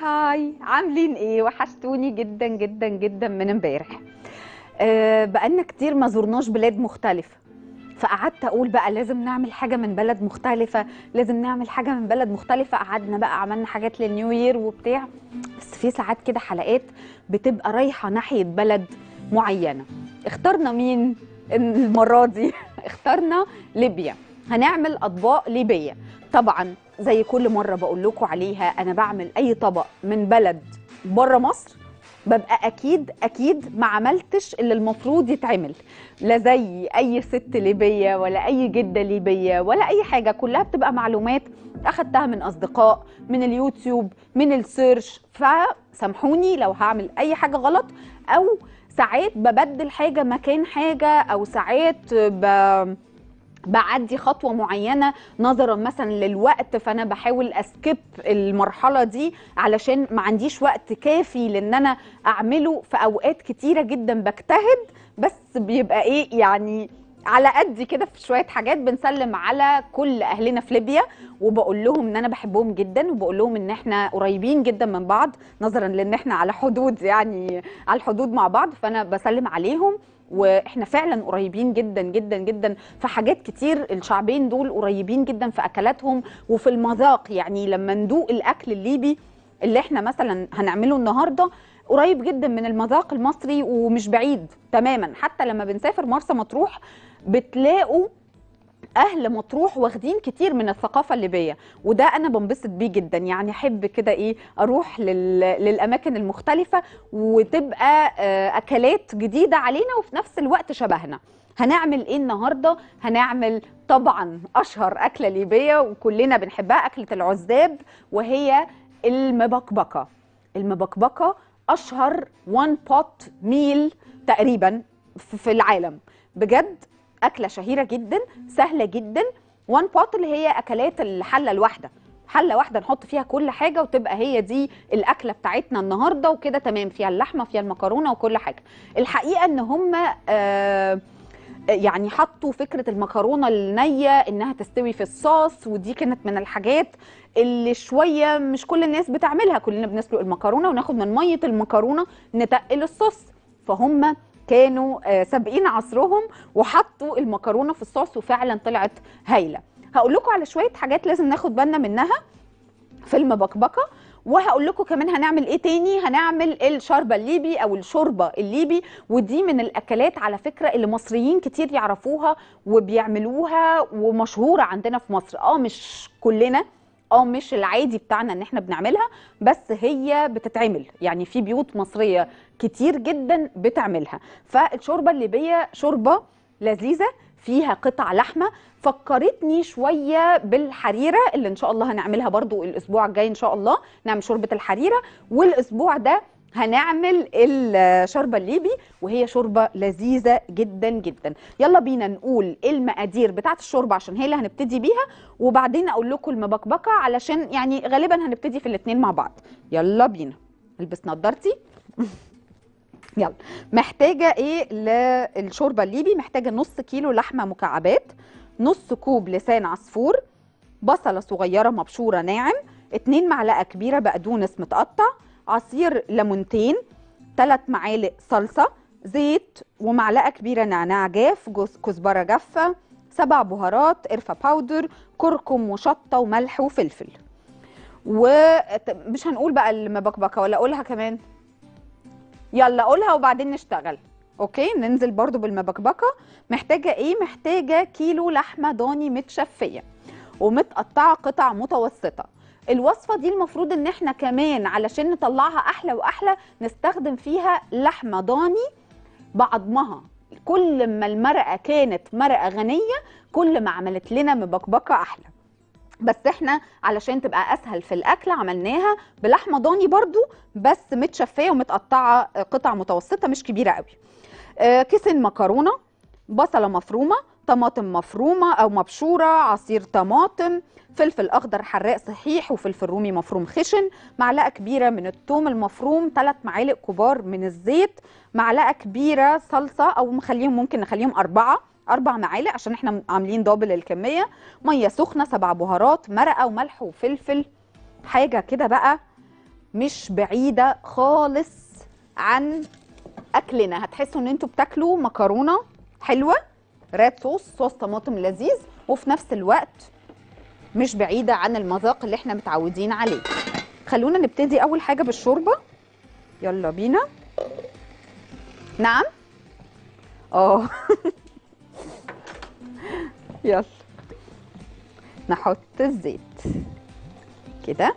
هاي عاملين ايه وحشتوني جدا جدا جدا من امبارح أه بقالنا كتير ما زرناش بلاد مختلفة فقعدت اقول بقى لازم نعمل حاجة من بلد مختلفة لازم نعمل حاجة من بلد مختلفة قعدنا بقى عملنا حاجات للنيو يير وبتاع بس في ساعات كده حلقات بتبقى رايحة ناحية بلد معينة اخترنا مين المرة دي اخترنا ليبيا هنعمل اطباق ليبيه طبعا زي كل مره بقول لكم عليها انا بعمل اي طبق من بلد بره مصر ببقى اكيد اكيد ما عملتش اللي المفروض يتعمل لا زي اي ست ليبيه ولا اي جده ليبيه ولا اي حاجه كلها بتبقى معلومات اخدتها من اصدقاء من اليوتيوب من السيرش فسامحوني لو هعمل اي حاجه غلط او ساعات ببدل حاجه مكان حاجه او ساعات ب... بعدي خطوه معينه نظرا مثلا للوقت فانا بحاول اسكيب المرحله دي علشان ما عنديش وقت كافي لان انا اعمله في اوقات كتيره جدا بجتهد بس بيبقى ايه يعني على قد كده في شويه حاجات بنسلم على كل اهلنا في ليبيا وبقول لهم ان انا بحبهم جدا وبقول لهم ان احنا قريبين جدا من بعض نظرا لان احنا على حدود يعني على الحدود مع بعض فانا بسلم عليهم واحنا فعلا قريبين جدا جدا جدا في حاجات كتير الشعبين دول قريبين جدا في اكلاتهم وفي المذاق يعني لما ندوق الاكل الليبي اللي احنا مثلا هنعمله النهارده قريب جدا من المذاق المصري ومش بعيد تماما حتى لما بنسافر مرسى مطروح بتلاقوا اهل مطروح واخدين كتير من الثقافه الليبيه وده انا بنبسط بيه جدا يعني احب كده ايه اروح لل... للاماكن المختلفه وتبقى اكلات جديده علينا وفي نفس الوقت شبهنا هنعمل ايه النهارده هنعمل طبعا اشهر اكله ليبيه وكلنا بنحبها اكله العزاب وهي المبكبكه المبكبكه اشهر وان بوت ميل تقريبا في العالم بجد اكله شهيره جدا سهله جدا وان بوت اللي هي اكلات الحله الواحده حله واحده نحط فيها كل حاجه وتبقى هي دي الاكله بتاعتنا النهارده وكده تمام فيها اللحمه فيها المكرونه وكل حاجه الحقيقه ان هم آه يعني حطوا فكره المكرونه النيه انها تستوي في الصوص ودي كانت من الحاجات اللي شويه مش كل الناس بتعملها كلنا بنسلق المكرونه وناخد من ميه المكرونه نتقل الصوص فهم كانوا سابقين عصرهم وحطوا المكرونه في الصوص وفعلا طلعت هايله هقول لكم على شويه حاجات لازم ناخد بالنا منها في المبكبكه وهقول لكم كمان هنعمل ايه تاني هنعمل الشوربه الليبي او الشوربه الليبي ودي من الاكلات على فكره اللي مصريين كتير يعرفوها وبيعملوها ومشهوره عندنا في مصر اه مش كلنا اه مش العادي بتاعنا ان احنا بنعملها بس هي بتتعمل يعني في بيوت مصريه كتير جدا بتعملها فالشوربه الليبيه شوربه لذيذه فيها قطع لحمه فكرتني شويه بالحريره اللي ان شاء الله هنعملها برضو الاسبوع الجاي ان شاء الله نعمل شوربه الحريره والاسبوع ده هنعمل الشوربه الليبي وهي شوربه لذيذه جدا جدا يلا بينا نقول المقادير بتاعه الشوربه عشان هي اللي هنبتدي بيها وبعدين اقول لكم المبكبكه علشان يعني غالبا هنبتدي في الاثنين مع بعض يلا بينا البس نضارتي يلا محتاجه ايه للشوربه الليبي محتاجه نص كيلو لحمه مكعبات نص كوب لسان عصفور بصله صغيره مبشوره ناعم 2 معلقه كبيره بقدونس متقطع عصير ليمونتين 3 معالق صلصه زيت ومعلقه كبيره نعناع جاف جوز كزبره جافه سبع بهارات قرفه باودر كركم وشطه وملح وفلفل ومش هنقول بقى المبكبكه ولا اقولها كمان يلا قولها وبعدين نشتغل اوكي ننزل برضو بالمبكبكه محتاجه ايه محتاجه كيلو لحمه ضاني متشفيه ومتقطعه قطع متوسطه الوصفه دي المفروض ان احنا كمان علشان نطلعها احلى واحلى نستخدم فيها لحمه ضاني بعضمها كل ما المرقه كانت مرقه غنيه كل ما عملت لنا مبكبكه احلى بس احنا علشان تبقى اسهل في الاكل عملناها بلحمه ضاني برضو بس متشفيه ومتقطعه قطع متوسطه مش كبيره قوي آه كيسين مكرونه بصله مفرومه طماطم مفرومه او مبشوره عصير طماطم فلفل اخضر حراق صحيح وفلفل رومي مفروم خشن معلقه كبيره من الثوم المفروم ثلاث معالق كبار من الزيت معلقه كبيره صلصه او مخليهم ممكن نخليهم اربعه اربع معالق عشان احنا عاملين دبل الكميه ميه سخنه سبع بهارات مرقه وملح وفلفل حاجه كده بقى مش بعيده خالص عن اكلنا هتحسوا ان انتوا بتاكلوا مكرونه حلوه ريد صوص صوص طماطم لذيذ وفي نفس الوقت مش بعيده عن المذاق اللي احنا متعودين عليه خلونا نبتدي اول حاجه بالشوربه يلا بينا نعم اه يلا نحط الزيت كده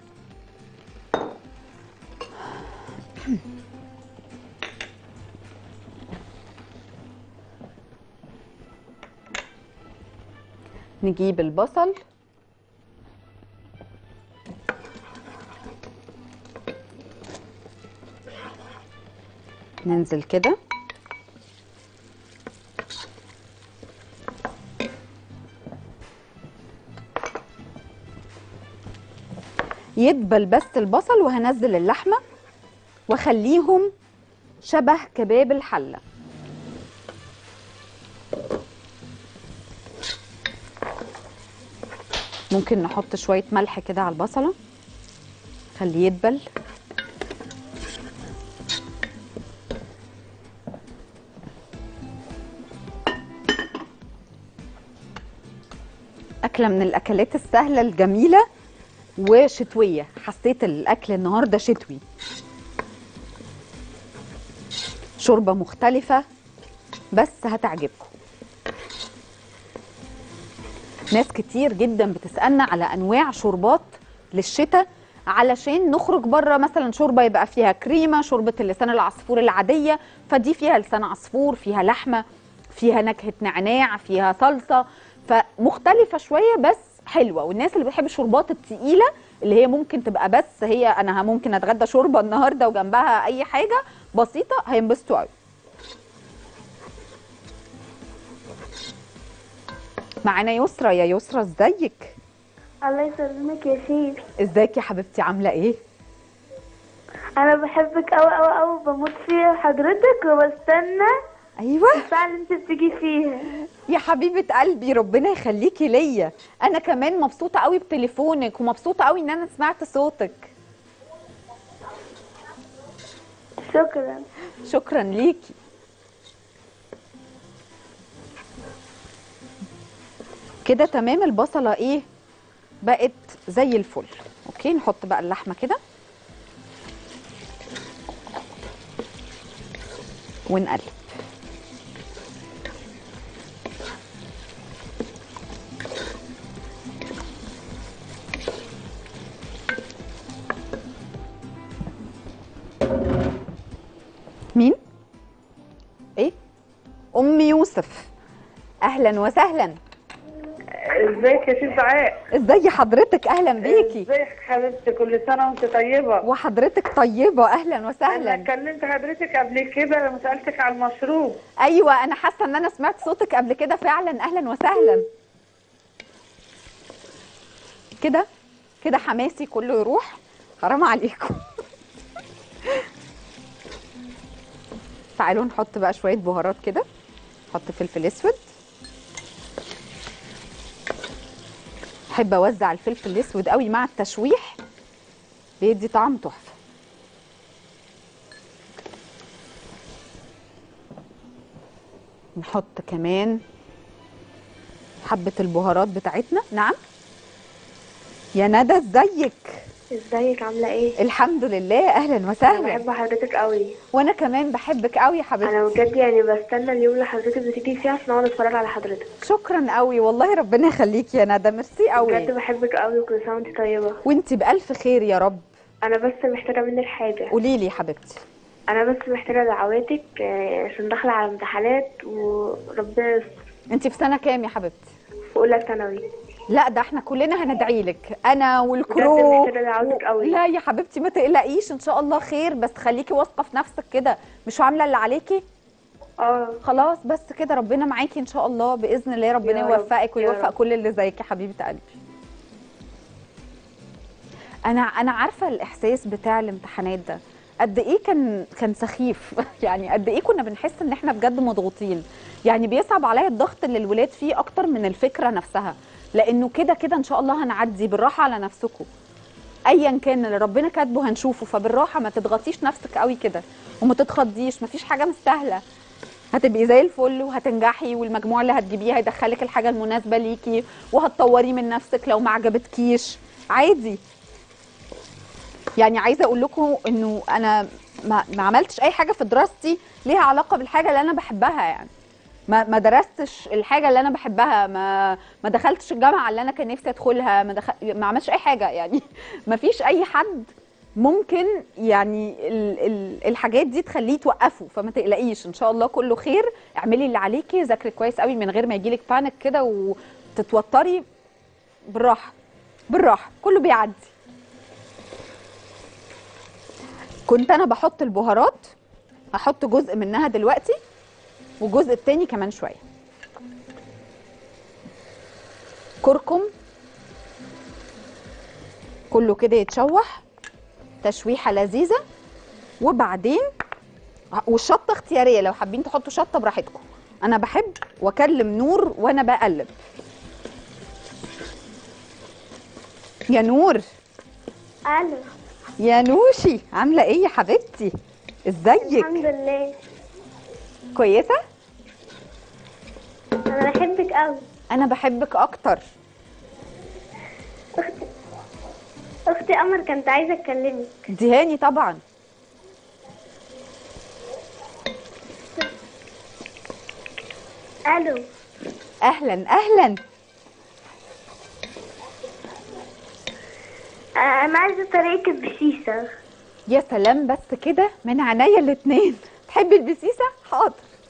نجيب البصل ننزل كده يدبل بس البصل وهنزل اللحمه واخليهم شبه كباب الحله ممكن نحط شويه ملح كده على البصله خليه يدبل أكلة من الأكلات السهلة الجميلة وشتوية حسيت الأكل النهاردة شتوي شوربة مختلفة بس هتعجبكم ناس كتير جدا بتسألنا على أنواع شوربات للشتاء علشان نخرج بره مثلا شوربه يبقى فيها كريمه شوربه اللسان العصفور العاديه فدي فيها لسان عصفور فيها لحمه فيها نكهه نعناع فيها صلصه فمختلفه شويه بس حلوه والناس اللي بتحب الشوربات التقيله اللي هي ممكن تبقى بس هي انا ممكن اتغدى شوربه النهارده وجنبها اي حاجه بسيطه هينبسطوا قوي معانا يسرى يا يسرى ازيك الله يسلمك يا شيف ازيك يا حبيبتي عامله ايه انا بحبك قوي قوي قوي بموت في حضرتك وبستنى ايوه الساعه اللي انت بتيجي فيها يا حبيبه قلبي ربنا يخليكي ليا انا كمان مبسوطه قوي بتليفونك ومبسوطه قوي ان انا سمعت صوتك شكرا شكرا ليكي كده تمام البصله ايه بقت زي الفل اوكي نحط بقى اللحمه كده ونقلب مين ايه ام يوسف اهلا وسهلا ازيك يا شيخ دعاء ازي حضرتك اهلا بيكي ازيك حبيبتي كل سنه وانت طيبه وحضرتك طيبه اهلا انا وسهلا كلمت حضرتك قبل كده لما سالتك على المشروب ايوه انا حاسه ان انا سمعت صوتك قبل كده فعلا اهلا وسهلا كده كده حماسي كله يروح حرام عليكم تعالوا نحط بقى شويه بهارات كده نحط فلفل اسود احب اوزع الفلفل الاسود قوي مع التشويح بيدي طعم تحفه نحط كمان حبه البهارات بتاعتنا نعم يا ندى ازيك ازيك عامله ايه الحمد لله اهلا انا وسهلا بحب حضرتك قوي وانا كمان بحبك قوي يا حبيبتي انا بجد يعني بستنى اليوم اللي حضرتك بتيجي فيه عشان اقعد اتفرج على حضرتك شكرا قوي والله ربنا يخليكي يا ندى ميرسي بجد قوي بحبك قوي وكل سنه وانت طيبه وانتي بالف خير يا رب انا بس محتاجه منك حاجه قولي لي يا حبيبتي انا بس محتاجه دعواتك آه، عشان داخله على امتحانات وربنا يستر. انتي في سنه كام يا حبيبتي في اولى ثانوي لا ده احنا كلنا هندعي لك انا بجد والكرو محتاجه دعواتك قوي لا يا حبيبتي ما تقلقيش ان شاء الله خير بس خليكي واثقه في نفسك كده مش عامله اللي عليكي اه خلاص بس كده ربنا معاكي ان شاء الله باذن الله ربنا يا رب، يوفقك يا ويوفق رب. كل اللي زيك يا حبيبه قلبي انا انا عارفه الاحساس بتاع الامتحانات ده قد ايه كان كان سخيف يعني قد ايه كنا بنحس ان احنا بجد مضغوطين يعني بيصعب عليا الضغط اللي الولاد فيه اكتر من الفكره نفسها لانه كده كده ان شاء الله هنعدي بالراحه على نفسكم ايا كان اللي ربنا كاتبه هنشوفه فبالراحه ما تضغطيش نفسك قوي كده وما تتخضيش مفيش حاجه مستاهله هتبقي زي الفل وهتنجحي والمجموع اللي هتجيبيه هيدخلك الحاجه المناسبه ليكي وهتطوري من نفسك لو ما عجبتكيش عادي يعني عايزه اقول لكم انه انا ما, ما عملتش اي حاجه في دراستي ليها علاقه بالحاجه اللي انا بحبها يعني ما ما درستش الحاجه اللي انا بحبها ما ما دخلتش الجامعه اللي انا كان نفسي ادخلها ما دخل ما عملتش اي حاجه يعني ما فيش اي حد ممكن يعني ال ال الحاجات دي تخليه توقفه فما تقلقيش ان شاء الله كله خير اعملي اللي عليكي ذاكري كويس قوي من غير ما يجيلك بانيك كده وتتوتري بالراحه بالراحه كله بيعدي كنت انا بحط البهارات هحط جزء منها دلوقتي والجزء التاني كمان شويه كركم كله كده يتشوح تشويحه لذيذه وبعدين والشطه اختياريه لو حابين تحطوا شطه براحتكم انا بحب واكلم نور وانا بقلب يا نور الو يا نوشي عامله ايه يا حبيبتي ازيك الحمد لله كويسه انا بحبك قوي انا بحبك اكتر اختي اختي قمر كانت عايزه تكلمك دهاني طبعا الو اهلا اهلا آه، انا عايزه طريقه البسيسه يا سلام بس كده من عينيا الاتنين تحبي البسيسه حاضر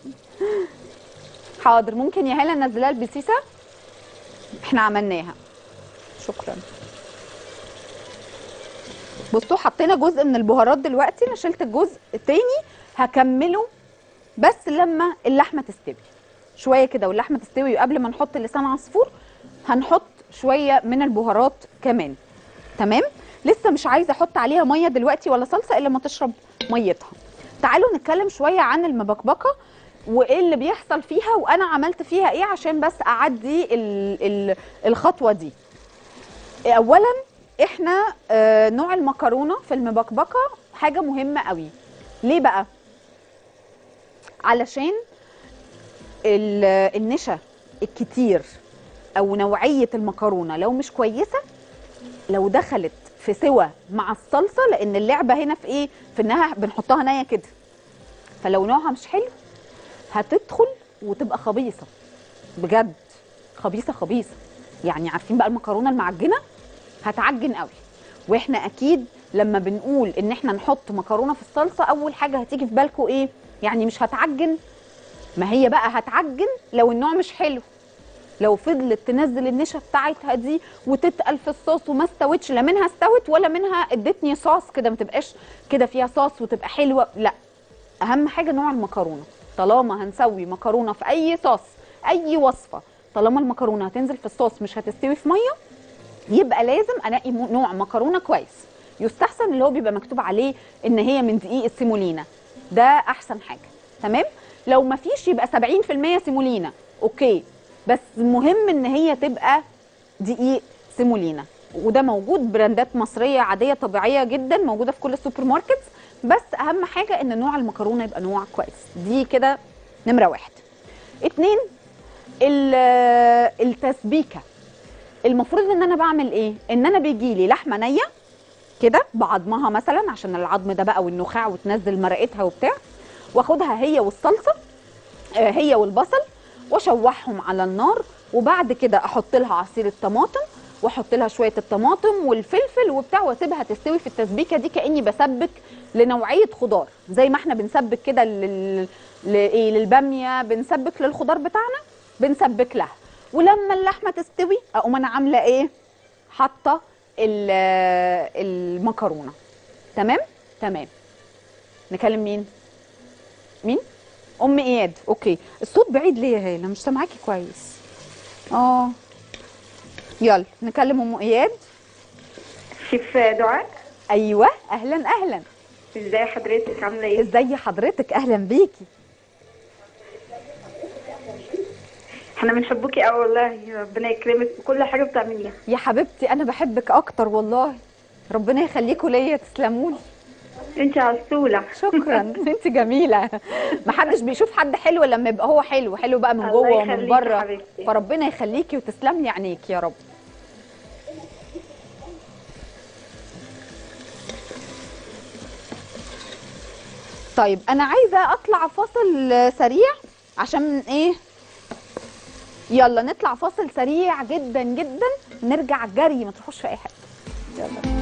حاضر ممكن يا هاله ننزلها البسيسه احنا عملناها شكرا بصوا حطينا جزء من البهارات دلوقتي انا شلت الجزء التاني هكمله بس لما اللحمه تستوي شويه كده واللحمه تستوي وقبل ما نحط لسان عصفور هنحط شويه من البهارات كمان تمام لسه مش عايزه احط عليها ميه دلوقتي ولا صلصه الا ما تشرب ميتها تعالوا نتكلم شويه عن المبكبكه وايه اللي بيحصل فيها وانا عملت فيها ايه عشان بس اعدي ال ال الخطوه دي اولا احنا آه نوع المكرونه في المبكبكه حاجه مهمه قوي ليه بقى علشان ال- النشا الكتير او نوعيه المكرونه لو مش كويسه لو دخلت في سوى مع الصلصه لان اللعبه هنا في ايه في انها بنحطها نيه كده فلو نوعها مش حلو هتدخل وتبقى خبيصه بجد خبيصه خبيصه يعني عارفين بقى المكرونه المعجنه هتعجن قوي واحنا اكيد لما بنقول ان احنا نحط مكرونه في الصلصه اول حاجه هتيجي في بالكم ايه يعني مش هتعجن ما هي بقى هتعجن لو النوع مش حلو لو فضلت تنزل النشا بتاعتها دي وتتقل في الصوص وما استوتش لا منها استوت ولا منها ادتني صوص كده ما تبقاش كده فيها صوص وتبقى حلوه لا اهم حاجه نوع المكرونه طالما هنسوي مكرونه في اي صوص اي وصفه طالما المكرونه هتنزل في الصوص مش هتستوي في ميه يبقى لازم انقي مو- نوع مكرونه كويس يستحسن اللي هو بيبقى مكتوب عليه ان هي من دقيق السيمولينا ده احسن حاجه تمام لو ما فيش يبقى 70% سيمولينا اوكي بس مهم ان هي تبقى دقيق سيمولينا وده موجود براندات مصريه عاديه طبيعيه جدا موجوده في كل السوبر ماركتس بس اهم حاجه ان نوع المكرونه يبقى نوع كويس دي كده نمره واحد اتنين ال- التسبيكه المفروض ان انا بعمل ايه ان انا بيجي لي لحمه نيه كده بعضمها مثلا عشان العظم ده بقى والنخاع وتنزل مرقتها وبتاع واخدها هي والصلصه آه، هي والبصل واشوحهم على النار وبعد كده احط لها عصير الطماطم واحط لها شويه الطماطم والفلفل وبتاع واسيبها تستوي في التسبيكه دي كاني بسبك لنوعيه خضار زي ما احنا بنسبك كده لل... لايه للباميه بنسبك للخضار بتاعنا بنسبك لها ولما اللحمه تستوي اقوم انا عامله ايه حاطه ال- المكرونه تمام تمام نكلم مين مين ام اياد اوكي الصوت بعيد ليه يا هاله مش سامعاكي كويس اه يلا نكلم ام اياد شيف دعاء ايوه اهلا اهلا ازاي حضرتك عامله ايه ازي حضرتك اهلا بيكي احنا بنحبوكي قوي والله ربنا يكرمك بكل حاجه بتعمليها يا حبيبتي انا بحبك اكتر والله ربنا يخليكوا ليا تسلموني انت عسولة شكرا انت جميله ما حدش بيشوف حد حلو لما يبقى هو حلو حلو بقى من الله جوه ومن يخليكي بره حبيبتي. فربنا يخليكي وتسلم لي عينيك يا رب طيب انا عايزه اطلع فاصل سريع عشان ايه يلا نطلع فاصل سريع جدا جدا نرجع جري ما تروحوش في اي حته يلا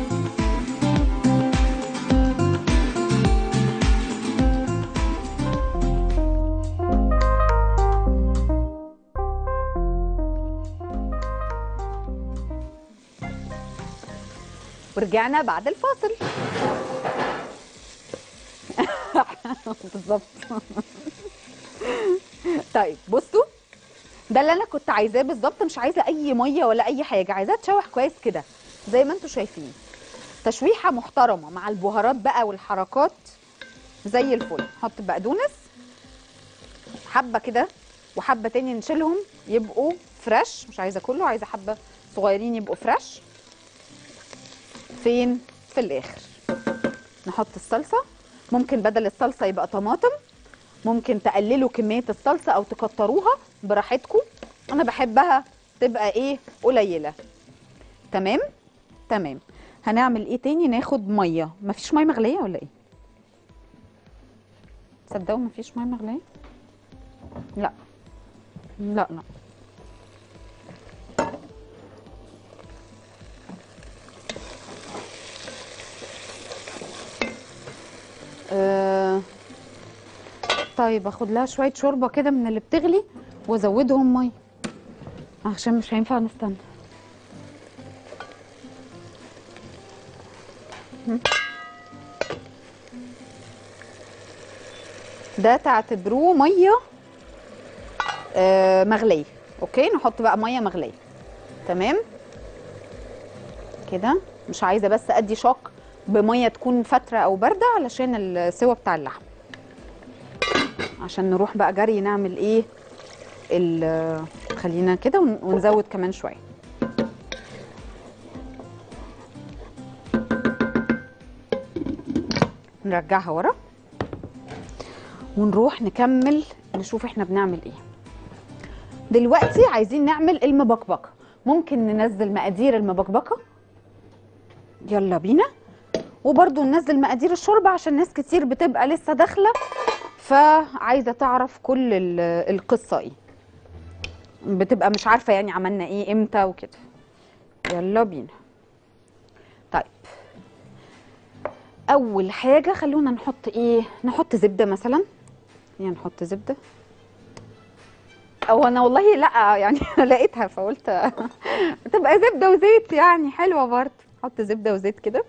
ورجعنا بعد الفاصل بالظبط طيب بصوا ده اللي انا كنت عايزاه بالظبط مش عايزه اي ميه ولا اي حاجه عايزاه تشوح كويس كده زي ما انتم شايفين تشويحه محترمه مع البهارات بقى والحركات زي الفل نحط بقدونس حبه كده وحبه تاني نشيلهم يبقوا فريش مش عايزه كله عايزه حبه صغيرين يبقوا فريش فين في الاخر نحط الصلصه ممكن بدل الصلصه يبقى طماطم ممكن تقللوا كميه الصلصه او تكتروها براحتكم انا بحبها تبقى ايه قليله تمام تمام هنعمل ايه تاني ناخد ميه مفيش ميه مغليه ولا ايه تصدقوا مفيش ميه مغليه لا لا لا آه، طيب اخد لها شويه شوربه كده من اللي بتغلي وازودهم ميه عشان مش هينفع نستنى هم. ده تعتبروه ميه آه مغليه اوكي نحط بقى ميه مغليه تمام كده مش عايزه بس ادي شوك بميه تكون فتره او بارده علشان السوا بتاع اللحم عشان نروح بقى جري نعمل ايه ال- خلينا كده ون- ونزود كمان شويه نرجعها ورا ونروح نكمل نشوف احنا بنعمل ايه دلوقتي عايزين نعمل المبكبكه ممكن ننزل مقادير المبكبكه يلا بينا وبرضو ننزل مقادير الشوربه عشان ناس كتير بتبقى لسه داخله فعايزه تعرف كل ال- القصه ايه بتبقى مش عارفه يعني عملنا ايه امتى وكده يلا بينا طيب اول حاجه خلونا نحط ايه نحط زبده مثلا يعني نحط زبده او انا والله لا يعني لقيتها فقلت تبقى زبده وزيت يعني حلوه برضه نحط زبده وزيت كده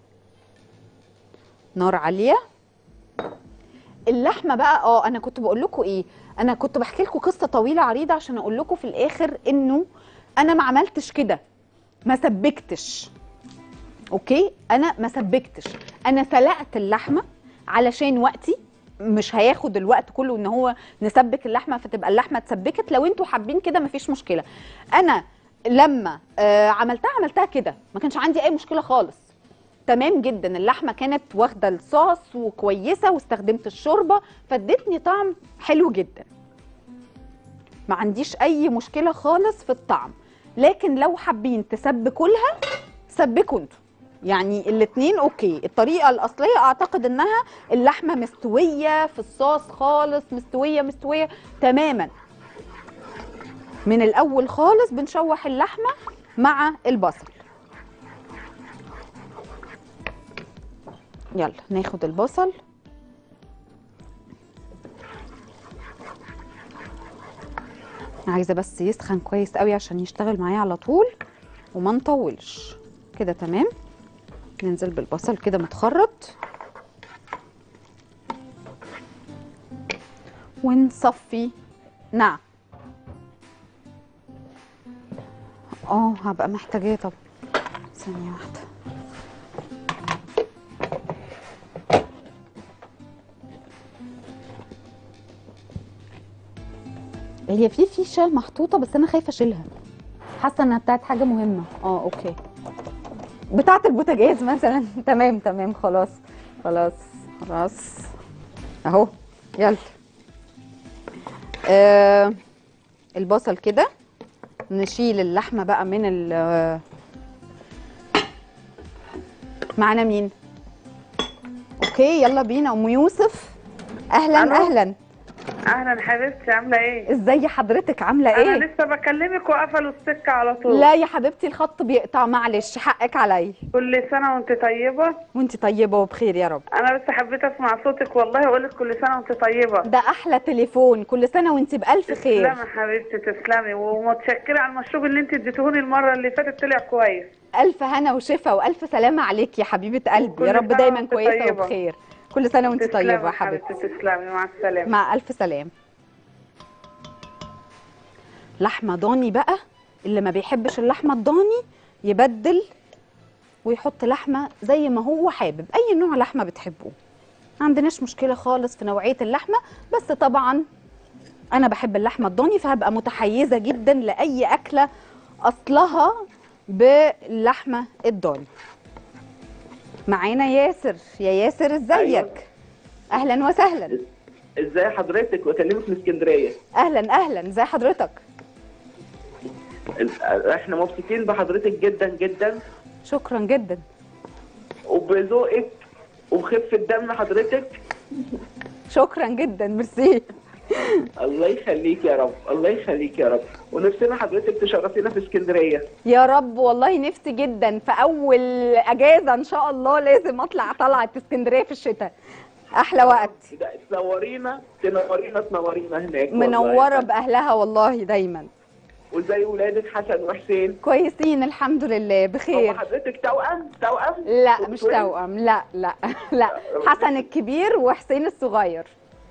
نار عاليه اللحمه بقى اه انا كنت بقول لكم ايه انا كنت بحكي لكم قصه طويله عريضه عشان اقول لكم في الاخر انه انا ما عملتش كده ما سبكتش اوكي انا ما سبكتش انا سلقت اللحمه علشان وقتي مش هياخد الوقت كله ان هو نسبك اللحمه فتبقى اللحمه اتسبكت لو انتوا حابين كده مفيش مشكله انا لما آه عملتها عملتها كده ما كانش عندي اي مشكله خالص تمام جدا اللحمه كانت واخده الصوص وكويسه واستخدمت الشوربه فادتني طعم حلو جدا ما عنديش اي مشكله خالص في الطعم لكن لو حابين تسبكوا لها سبكوا انتوا يعني الاتنين اوكي الطريقه الاصليه اعتقد انها اللحمه مستويه في الصوص خالص مستويه مستويه تماما من الاول خالص بنشوح اللحمه مع البصل يلا ناخد البصل عايزه بس يسخن كويس قوي عشان يشتغل معايا على طول وما نطولش كده تمام ننزل بالبصل كده متخرط ونصفي نعم اه هبقى محتاجاه طب ثانيه واحده هي في فيشه محطوطه بس انا خايفه اشيلها حاسه انها بتاعت حاجه مهمه اه اوكي بتاعه البوتاجاز مثلا تمام تمام خلاص خلاص خلاص اهو يلا آه البصل كده نشيل اللحمه بقى من ال معانا مين اوكي يلا بينا ام يوسف اهلا ألو. اهلا اهلا حبيبتي عامله ايه ازاي حضرتك عامله انا ايه لسه بكلمك وقفلوا السكه على طول لا يا حبيبتي الخط بيقطع معلش حقك عليا كل سنه وانت طيبه وانت طيبه وبخير يا رب انا بس حبيت اسمع صوتك والله واقول لك كل سنه وانت طيبه ده احلى تليفون كل سنه وانت بالف خير تسلمي حبيبتي تسلمي ومتشكره على المشروب اللي انت اديتهوني المره اللي فاتت طلع كويس الف هنا وشفا والف سلامه عليك يا حبيبه قلبي وكل يا رب سنة دايما وانت كويسه طيبة. وبخير كل سنه وانت تسلمي طيبه يا حبيبتي تسلمي مع السلامه مع الف سلام لحمه ضاني بقى اللي ما بيحبش اللحمه الضاني يبدل ويحط لحمه زي ما هو حابب اي نوع لحمه بتحبوه ما عندناش مشكله خالص في نوعيه اللحمه بس طبعا انا بحب اللحمه الضاني فهبقى متحيزه جدا لاي اكله اصلها باللحمه الضاني معانا ياسر يا ياسر ازيك أيوة. اهلا وسهلا ازاي حضرتك بكلمك من اسكندريه اهلا اهلا ازي حضرتك ال- احنا مبسوطين بحضرتك جدا جدا شكرا جدا وبذوقك وخفه دم حضرتك شكرا جدا ميرسي الله يخليك يا رب الله يخليك يا رب ونفسنا حضرتك تشرفينا في اسكندريه يا رب والله نفسي جدا في اول اجازه ان شاء الله لازم اطلع طلعه اسكندريه في الشتاء احلى وقت ده تنورينا تنورينا تنورينا هناك والله. منوره باهلها والله دايما وزي ولادك حسن وحسين كويسين الحمد لله هم بخير حضرتك توأم توأم لا مش توأم؟ توأم لا لا لا حسن الكبير وحسين الصغير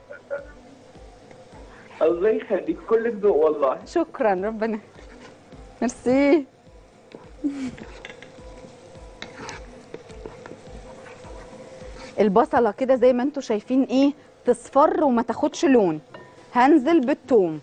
الله يخليك كل ذوق والله شكرا ربنا ميرسي البصلة كده زي ما انتوا شايفين ايه تصفر وما تاخدش لون هنزل بالثوم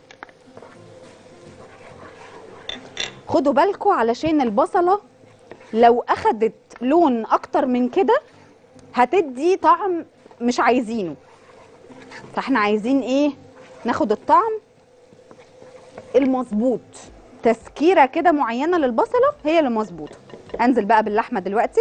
خدوا بالكم علشان البصلة لو اخدت لون اكتر من كده هتدي طعم مش عايزينه فاحنا عايزين ايه ناخد الطعم المظبوط تسكيره كده معينه للبصله هي اللي مظبوطه انزل بقى باللحمه دلوقتي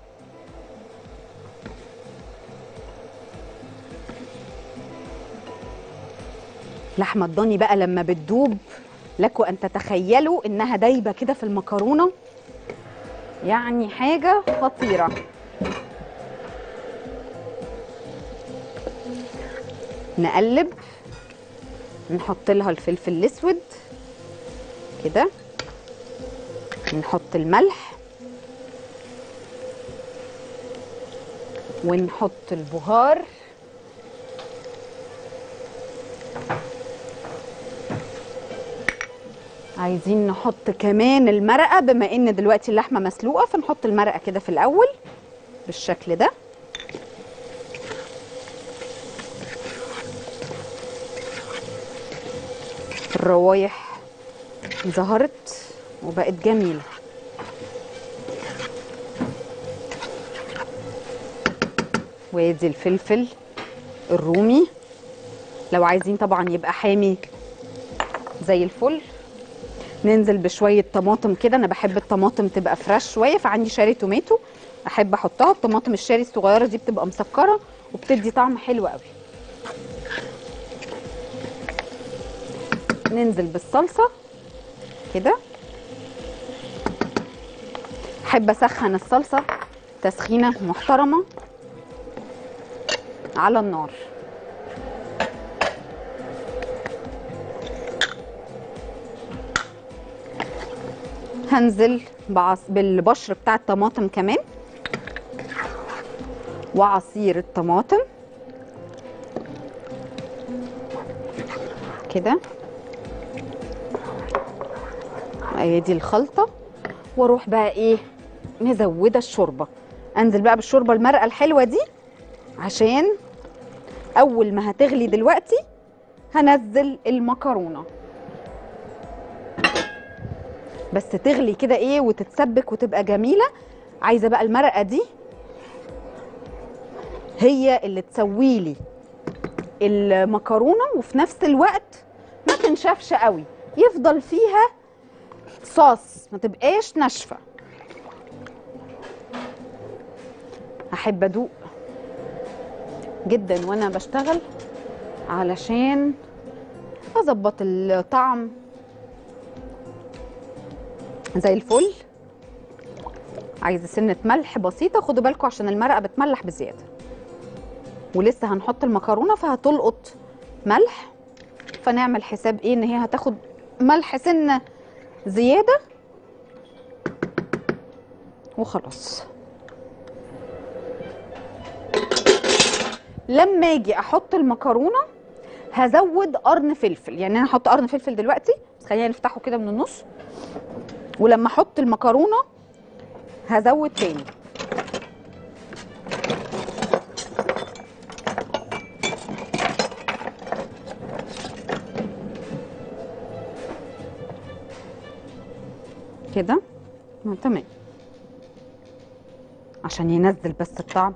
لحمه الضاني بقى لما بتدوب لكم ان تتخيلوا انها دايبه كده في المكرونه يعني حاجه خطيره نقلب نحط لها الفلفل الاسود كده نحط الملح ونحط البهار عايزين نحط كمان المرقه بما ان دلوقتي اللحمه مسلوقه فنحط المرقه كده في الاول بالشكل ده الروايح ظهرت وبقت جميلة وادي الفلفل الرومي لو عايزين طبعا يبقى حامي زي الفل ننزل بشوية طماطم كده انا بحب الطماطم تبقى فريش شوية فعندي شاري توماتو احب احطها الطماطم الشاري الصغيرة دي بتبقى مسكرة وبتدي طعم حلو قوي ننزل بالصلصه كده احب اسخن الصلصه تسخينه محترمه على النار هنزل بعص... بالبشر بتاع الطماطم كمان وعصير الطماطم كده ادي الخلطه واروح بقى ايه مزوده الشوربه انزل بقى بالشوربه المرقه الحلوه دي عشان اول ما هتغلي دلوقتي هنزل المكرونه بس تغلي كده ايه وتتسبك وتبقى جميله عايزه بقى المرقه دي هي اللي تسوي لي المكرونه وفي نفس الوقت ما تنشفش قوي يفضل فيها صوص ما تبقاش ناشفه احب ادوق جدا وانا بشتغل علشان اظبط الطعم زي الفل عايزه سنه ملح بسيطه خدوا بالكم عشان المرقه بتملح بزياده ولسه هنحط المكرونه فهتلقط ملح فنعمل حساب ايه ان هي هتاخد ملح سنه زياده وخلاص لما اجي احط المكرونه هزود قرن فلفل يعني انا هحط قرن فلفل دلوقتي بس خلينا نفتحه كده من النص ولما احط المكرونه هزود تاني كده آه، تمام عشان ينزل بس الطعم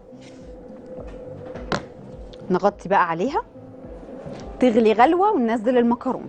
نغطي بقى عليها تغلي غلوه وننزل المكرونه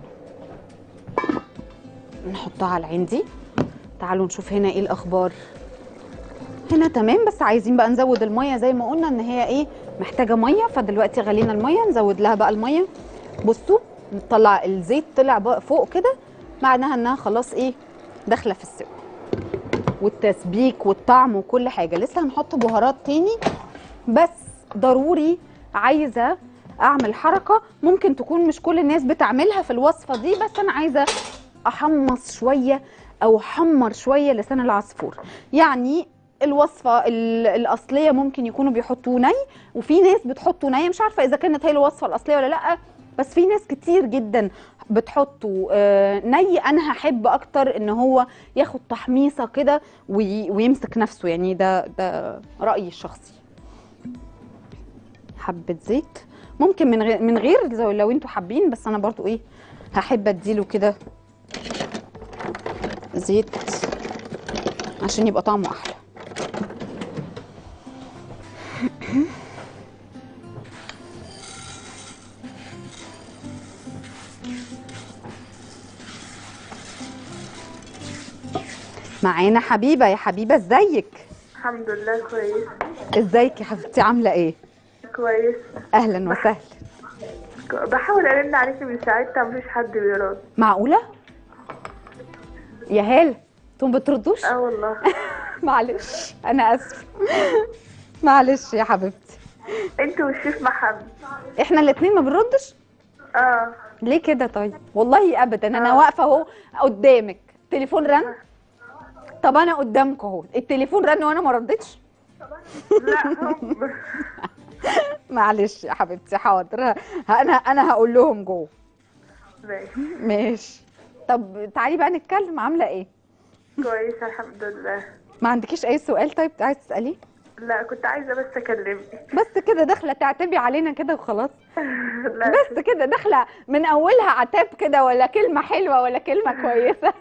نحطها على العين دي تعالوا نشوف هنا ايه الاخبار هنا تمام بس عايزين بقى نزود الميه زي ما قلنا ان هي ايه محتاجه ميه فدلوقتي غلينا الميه نزود لها بقى الميه بصوا نطلع الزيت طلع بقى فوق كده معناها انها خلاص ايه داخله في السوا والتسبيك والطعم وكل حاجه لسه هنحط بهارات تاني بس ضروري عايزه اعمل حركه ممكن تكون مش كل الناس بتعملها في الوصفه دي بس انا عايزه احمص شويه او احمر شويه لسان العصفور يعني الوصفه ال- الاصليه ممكن يكونوا بيحطوه ني وفي ناس بتحطه ني مش عارفه اذا كانت هي الوصفه الاصليه ولا لا بس في ناس كتير جدا بتحطه آه، ني انا هحب اكتر ان هو ياخد تحميصه كده وي- ويمسك نفسه يعني ده ده رايي الشخصي حبه زيت ممكن من غير من غير زي لو انتوا حابين بس انا برضو ايه هحب اديله كده زيت عشان يبقى طعمه احلى معانا حبيبه يا حبيبه ازيك الحمد لله كويس ازيك يا حبيبتي عامله ايه كويس اهلا وسهلا بحاول ارن عليكي من ساعتها مفيش حد بيرد معقوله يا هاله انتم بتردوش اه والله معلش انا اسفه معلش يا حبيبتي انت والشيف محمد احنا الاتنين ما بنردش اه ليه كده طيب والله ابدا انا آه. واقفه اهو قدامك تليفون رن طب انا قدامك اهو التليفون رن وانا ما ردتش لا هم معلش يا حبيبتي حاضر ه- انا انا هقول لهم جوه ماشي ماشي طب تعالي بقى نتكلم عامله ايه كويس الحمد لله ما عندكيش اي سؤال طيب عايز تساليه لا كنت عايزه بس اكلمك بس كده داخله تعتبي علينا كده وخلاص لا بس كده داخله من اولها عتاب كده ولا كلمه حلوه ولا كلمه كويسه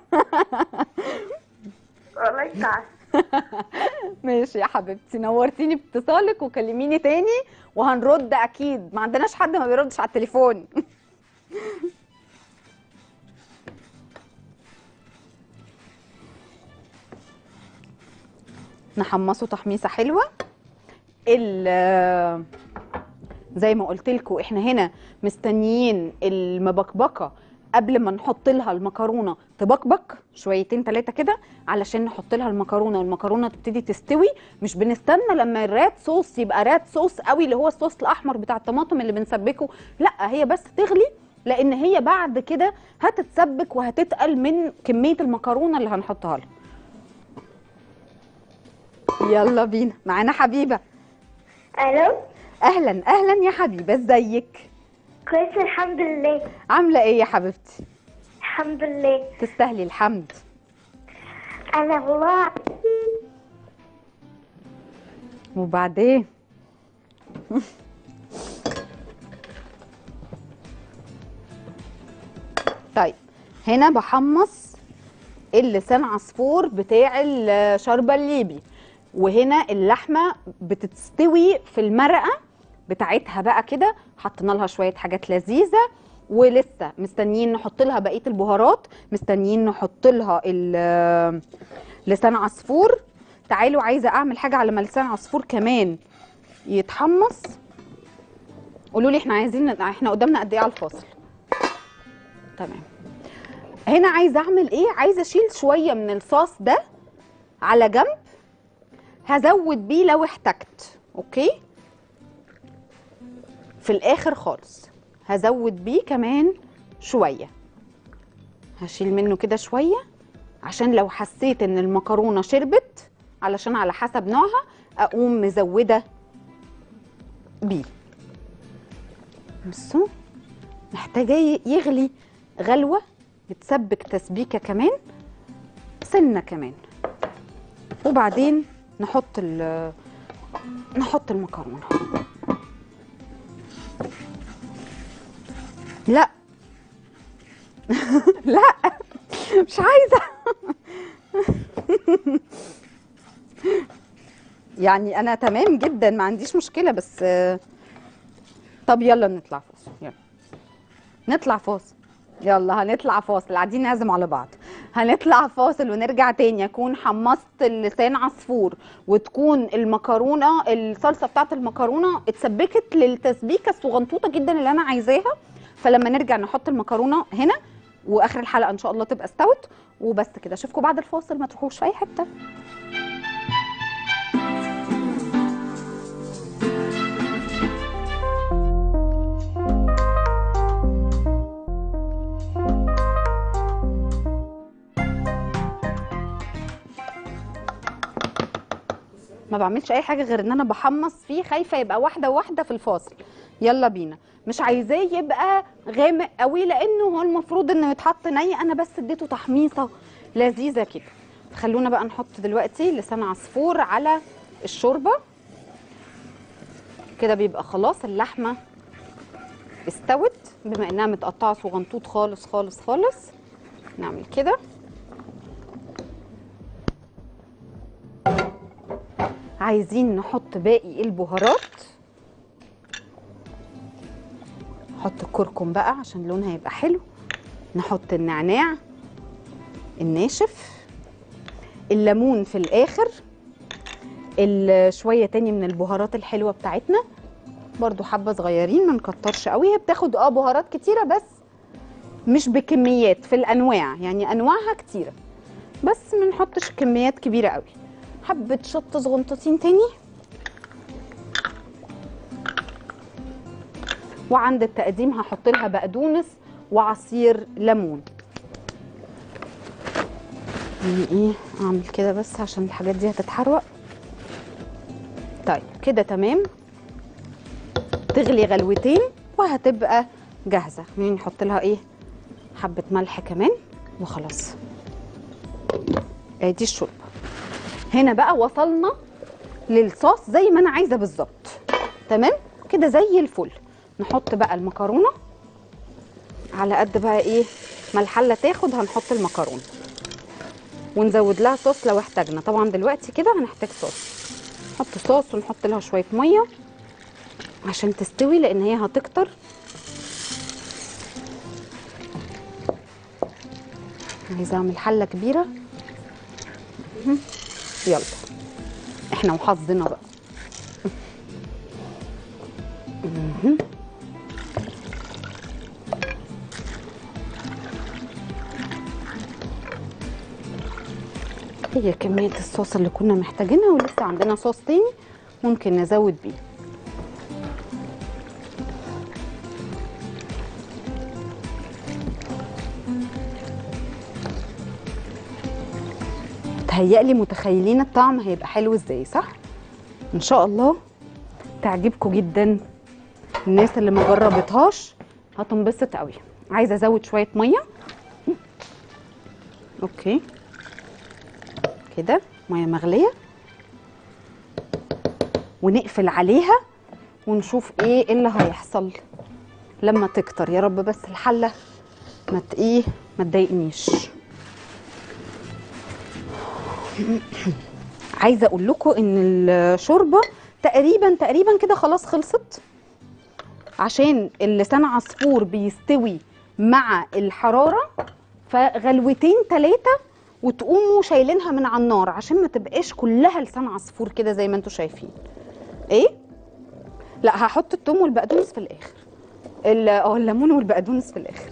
والله تعال ماشي يا حبيبتي نورتيني باتصالك وكلميني تاني وهنرد اكيد ما عندناش حد ما بيردش على التليفون نحمصه تحميصه حلوه ال- زي ما قلت لكم احنا هنا مستنيين المبكبكه قبل ما نحط لها المكرونه تبكبك شويتين ثلاثه كده علشان نحط لها المكرونه والمكرونه تبتدي تستوي مش بنستنى لما الرات صوص يبقى رات صوص قوي اللي هو الصوص الاحمر بتاع الطماطم اللي بنسبكه لا هي بس تغلي لان هي بعد كده هتتسبك وهتتقل من كميه المكرونه اللي هنحطها لها يلا بينا معانا حبيبه الو اهلا اهلا يا حبيبه ازيك كويس الحمد لله عامله ايه يا حبيبتي الحمد لله تستاهلي الحمد انا والله وبعدين طيب هنا بحمص اللسان عصفور بتاع الشوربه الليبي وهنا اللحمه بتستوي في المرقه بتاعتها بقى كده حطينا لها شويه حاجات لذيذه ولسه مستنيين نحط لها بقيه البهارات مستنيين نحط لها ال- لسان عصفور تعالوا عايزه اعمل حاجه على ما لسان عصفور كمان يتحمص قولوا لي احنا عايزين احنا قدامنا قد ايه على الفاصل تمام هنا عايزه اعمل ايه عايزه اشيل شويه من الصوص ده على جنب هزود بيه لو احتجت اوكي في الاخر خالص هزود بيه كمان شويه هشيل منه كده شويه عشان لو حسيت ان المكرونه شربت علشان على حسب نوعها اقوم مزوده بيه بصوا محتاجه ي- يغلي غلوه يتسبك تسبيكه كمان سنه كمان وبعدين نحط ال نحط المكرونه لا لا مش عايزه يعني انا تمام جدا ما عنديش مشكله بس آه، طب يلا نطلع فاصل يلا نطلع فاصل يلا هنطلع فاصل قاعدين نعزم على بعض هنطلع فاصل ونرجع تاني اكون حمصت اللسان عصفور وتكون المكرونه الصلصه بتاعت المكرونه اتسبكت للتسبيكه الصغنطوطه جدا اللي انا عايزاها فلما نرجع نحط المكرونه هنا واخر الحلقه ان شاء الله تبقى استوت وبس كده اشوفكم بعد الفاصل ما تروحوش في اي حته ما بعملش اي حاجه غير ان انا بحمص فيه خايفه يبقى واحده واحده في الفاصل يلا بينا مش عايزاه يبقى غامق قوي لانه هو المفروض انه يتحط ني انا بس اديته تحميصه لذيذه كده خلونا بقى نحط دلوقتي لسان عصفور على الشوربه كده بيبقى خلاص اللحمه استوت بما انها متقطعه صغنطوط خالص خالص خالص نعمل كده عايزين نحط باقي البهارات نحط الكركم بقى عشان لونها يبقى حلو نحط النعناع الناشف الليمون في الاخر ال- شويه تاني من البهارات الحلوه بتاعتنا برضو حبه صغيرين ما نكترش قوي هي بتاخد اه بهارات كتيره بس مش بكميات في الانواع يعني انواعها كتيره بس ما نحطش كميات كبيره قوي حبه شطه صغنطتين تاني وعند التقديم هحط لها بقدونس وعصير ليمون يعني ايه اعمل كده بس عشان الحاجات دي هتتحرق طيب كده تمام تغلي غلوتين وهتبقى جاهزه يعني نحط لها ايه حبه ملح كمان وخلاص ادي الشوربه هنا بقى وصلنا للصوص زي ما انا عايزه بالظبط تمام كده زي الفل نحط بقى المكرونه على قد بقى ايه ما الحله تاخد هنحط المكرونه ونزود لها صوص لو احتاجنا طبعا دلوقتي كده هنحتاج صوص نحط صوص ونحط لها شويه ميه عشان تستوي لان هي هتكتر عايزه اعمل حله كبيره مهم. يلا احنا وحظنا بقى مهم. هي كمية الصوص اللي كنا محتاجينها ولسه عندنا صوص تاني ممكن نزود بيه تهيألي متخيلين الطعم هيبقى حلو ازاي صح؟ ان شاء الله تعجبكم جدا الناس اللي ما جربتهاش هتنبسط قوي عايزه ازود شويه ميه اوكي كده ميه مغليه ونقفل عليها ونشوف ايه اللي هيحصل لما تكتر يا رب بس الحله ما ت- ايه ما تضايقنيش عايزه اقول لكم ان الشوربه تقريبا تقريبا كده خلاص خلصت عشان اللسان عصفور بيستوي مع الحراره فغلوتين ثلاثه وتقوموا شايلينها من على النار عشان ما تبقاش كلها لسان عصفور كده زي ما انتم شايفين ايه لا هحط التوم والبقدونس في الاخر ال- اه الليمون والبقدونس في الاخر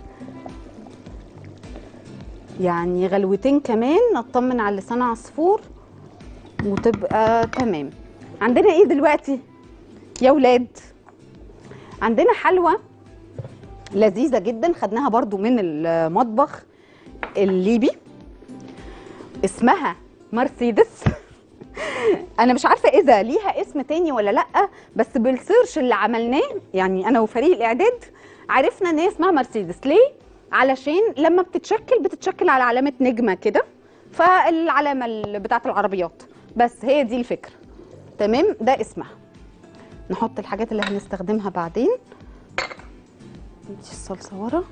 يعني غلوتين كمان نطمن على لسان عصفور وتبقى تمام عندنا ايه دلوقتي يا ولاد عندنا حلوى لذيذه جدا خدناها برضو من المطبخ الليبي اسمها مرسيدس انا مش عارفه اذا ليها اسم تاني ولا لا بس بالسيرش اللي عملناه يعني انا وفريق الاعداد عرفنا ان هي اسمها مرسيدس ليه علشان لما بتتشكل بتتشكل على علامه نجمه كده فالعلامه ال- بتاعه العربيات بس هي دي الفكره تمام ده اسمها نحط الحاجات اللي هنستخدمها بعدين ندي الصلصه ورا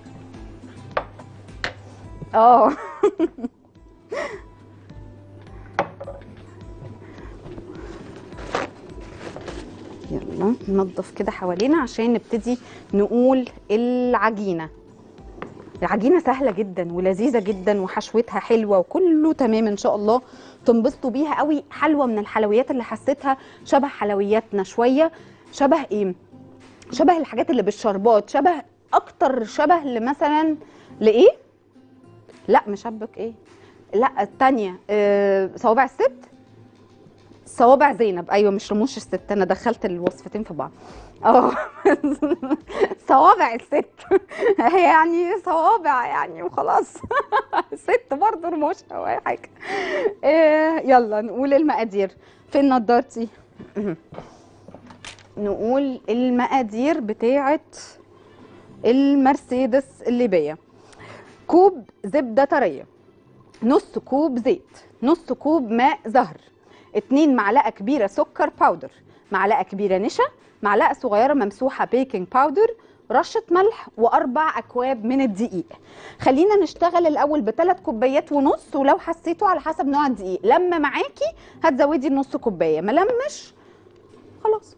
اه يلا ننضف كده حوالينا عشان نبتدي نقول العجينه العجينه سهله جدا ولذيذه جدا وحشوتها حلوه وكله تمام ان شاء الله تنبسطوا بيها قوي حلوه من الحلويات اللي حسيتها شبه حلوياتنا شويه شبه ايه شبه الحاجات اللي بالشربات شبه اكتر شبه لمثلا لايه لا مشبك ايه لا التانية آه صوابع الست صوابع زينب ايوه مش رموش الست انا دخلت الوصفتين في بعض اه صوابع الست هي يعني صوابع يعني وخلاص ست برضه رموشها او اي حاجه آه يلا نقول المقادير فين نضارتي نقول المقادير بتاعه المرسيدس الليبيه كوب زبده طريه نص كوب زيت نص كوب ماء زهر اتنين معلقه كبيره سكر باودر معلقه كبيره نشا معلقه صغيره ممسوحه بيكنج باودر رشه ملح واربع اكواب من الدقيق خلينا نشتغل الاول بثلاث كوبايات ونص ولو حسيتوا على حسب نوع الدقيق لما معاكي هتزودي النص كوبايه ما لمش خلاص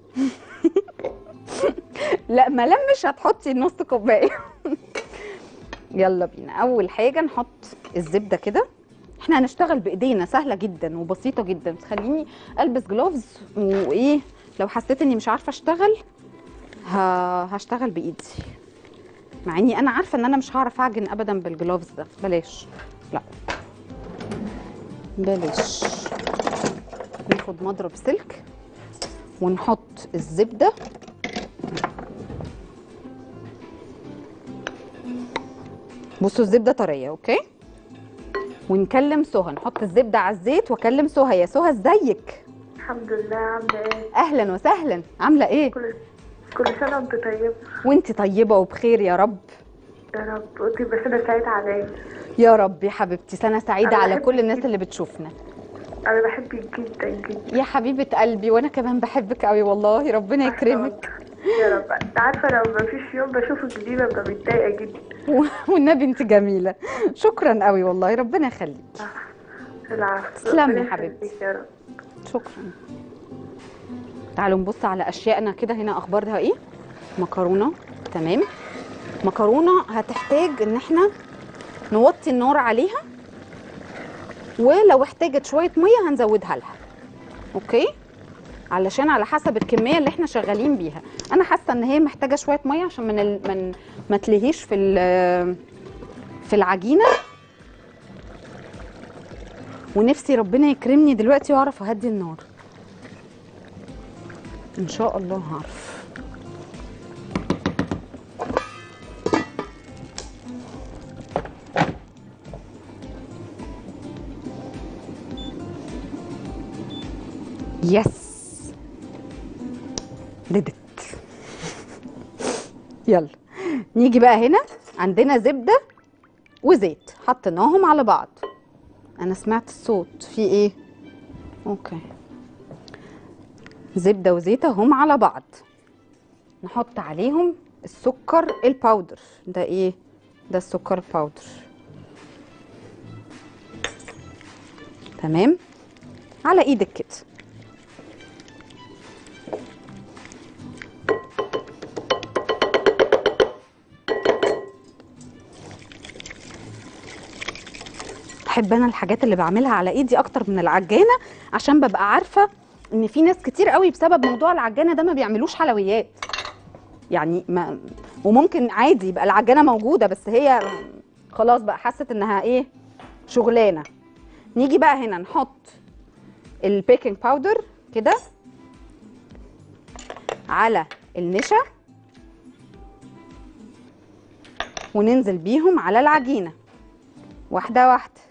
لا ما لمش هتحطي النص كوبايه يلا بينا اول حاجه نحط الزبده كده احنا هنشتغل بايدينا سهله جدا وبسيطه جدا بس خليني البس جلوفز وايه لو حسيت اني مش عارفه اشتغل ه... هشتغل بايدي مع اني انا عارفه ان انا مش هعرف اعجن ابدا بالجلوفز ده بلاش لا بلاش ناخد مضرب سلك ونحط الزبده بصوا الزبده طريه اوكي ونكلم سهى نحط الزبده على الزيت واكلم سهى يا سهى ازيك الحمد لله عاملة ايه؟ اهلا وسهلا عامله ايه كل كل سنة وانت طيب وانت طيبه وبخير يا رب يا رب وتبقى سنة سعيدة عليا يا رب يا حبيبتي سنه سعيده أنا على بحبك كل الناس جداً. اللي بتشوفنا أنا بحبك جدا جدا يا حبيبه قلبي وانا كمان بحبك قوي والله ربنا يكرمك يا رب انت عارفة لو مفيش يوم بشوفك دي ببقى متضايقة جدا والنبي انت جميله شكرا قوي والله ربنا يخليك العفو تسلمي ربنا يا حبيبتي. يخليك يا رب شكرا تعالوا نبص على اشيائنا كده هنا اخبارها ايه مكرونه تمام مكرونه هتحتاج ان احنا نوطي النار عليها ولو احتاجت شويه ميه هنزودها لها اوكي علشان على حسب الكميه اللي احنا شغالين بيها انا حاسه ان هي محتاجه شويه ميه عشان من ال... من ما تلهيش في ال... في العجينه ونفسي ربنا يكرمني دلوقتي واعرف اهدي النار ان شاء الله هعرف يس ددت يلا نيجي بقى هنا عندنا زبده وزيت حطيناهم على بعض انا سمعت الصوت في ايه اوكي زبده وزيت اهم على بعض نحط عليهم السكر الباودر ده ايه ده السكر الباودر تمام على ايدك كده بحب انا الحاجات اللي بعملها على ايدي اكتر من العجانه عشان ببقى عارفه ان في ناس كتير قوي بسبب موضوع العجانه ده ما بيعملوش حلويات يعني ما وممكن عادي يبقى العجانه موجوده بس هي خلاص بقى حست انها ايه شغلانه نيجي بقى هنا نحط البيكنج باودر كده على النشا وننزل بيهم على العجينه واحده واحده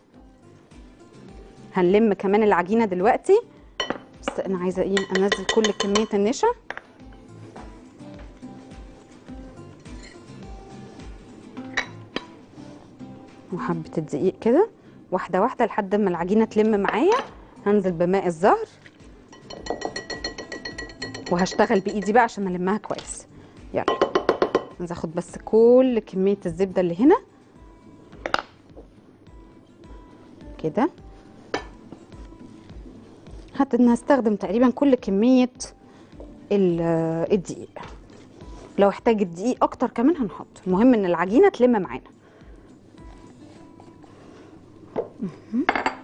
هنلم كمان العجينه دلوقتي بس انا عايزه ايه انزل كل كميه النشا وحبه الدقيق كده واحده واحده لحد ما العجينه تلم معايا هنزل بماء الزهر وهشتغل بايدي بقى عشان المها كويس يلا عايزه اخد بس كل كميه الزبده اللي هنا كده هت- أنا هستخدم تقريبا كل كميه ال- الدقيق لو احتاج الدقيق اكتر كمان هنحط المهم ان العجينه تلم معانا مهم.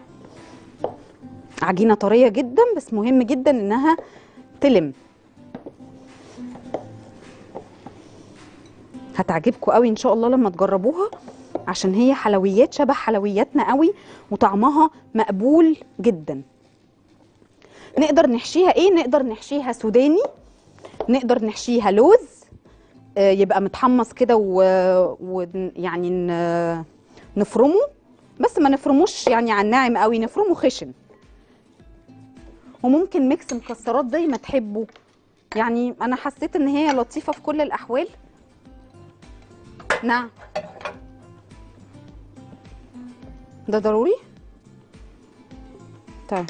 عجينه طريه جدا بس مهم جدا انها تلم هتعجبكم قوي ان شاء الله لما تجربوها عشان هي حلويات شبه حلوياتنا قوي وطعمها مقبول جدا نقدر نحشيها ايه نقدر نحشيها سوداني نقدر نحشيها لوز آه، يبقى متحمص كده ويعني نفرمه بس ما نفرموش يعني على الناعم قوي نفرمه خشن وممكن ميكس مكسرات زي ما تحبوا يعني انا حسيت ان هي لطيفه في كل الاحوال نعم ده ضروري طيب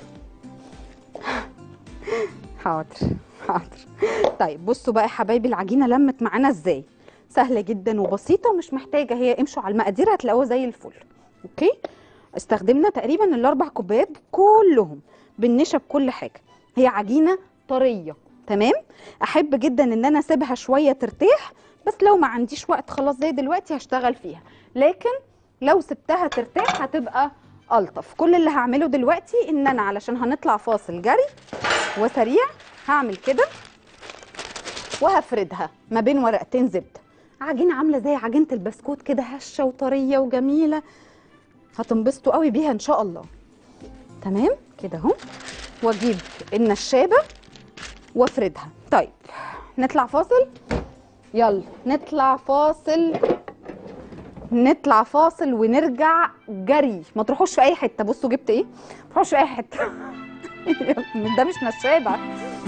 حاضر حاضر طيب بصوا بقى يا حبايبي العجينه لمت معانا ازاي سهله جدا وبسيطه ومش محتاجه هي امشوا على المقادير هتلاقوها زي الفل اوكي استخدمنا تقريبا الاربع كوبايات كلهم بالنشا بكل حاجه هي عجينه طريه تمام احب جدا ان انا اسيبها شويه ترتاح بس لو ما عنديش وقت خلاص زي دلوقتي هشتغل فيها لكن لو سبتها ترتاح هتبقى الطف كل اللي هعمله دلوقتي ان انا علشان هنطلع فاصل جري وسريع هعمل كده وهفردها ما بين ورقتين زبده عجينه عامله زي عجينه البسكوت كده هشه وطريه وجميله هتنبسطوا قوي بيها ان شاء الله تمام كده اهو واجيب النشابه وافردها طيب نطلع فاصل يلا نطلع فاصل نطلع فاصل ونرجع جري ما تروحوش في اي حته بصوا جبت ايه ما تروحوش في اي حته ده مش نشابه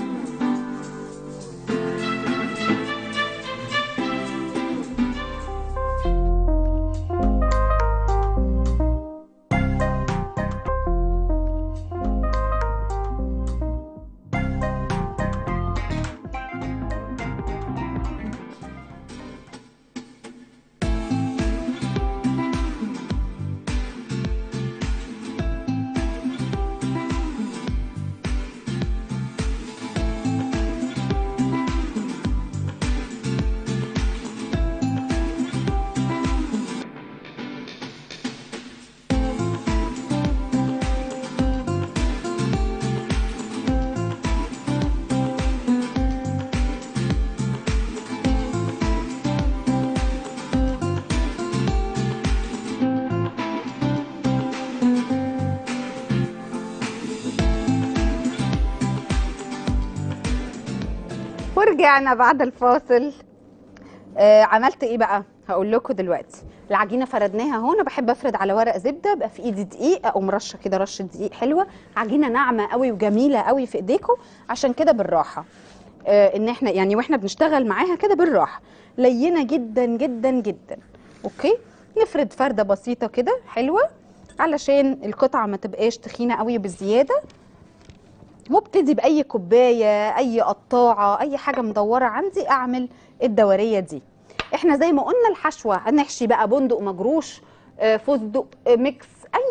ورجعنا بعد الفاصل آه عملت ايه بقى هقول لكم دلوقتي العجينه فردناها اهو انا بحب افرد على ورق زبده يبقى في ايدي دقيق اقوم رشه كده رشه دقيق حلوه عجينه ناعمه قوي وجميله قوي في ايديكم عشان كده بالراحه آه ان احنا يعني واحنا بنشتغل معاها كده بالراحه لينه جدا جدا جدا اوكي نفرد فرده بسيطه كده حلوه علشان القطعه ما تبقاش تخينه قوي بزياده وابتدي باي كوبايه اي قطاعه اي حاجه مدوره عندي اعمل الدوريه دي احنا زي ما قلنا الحشوه هنحشي بقى بندق مجروش آه، فستق آه، ميكس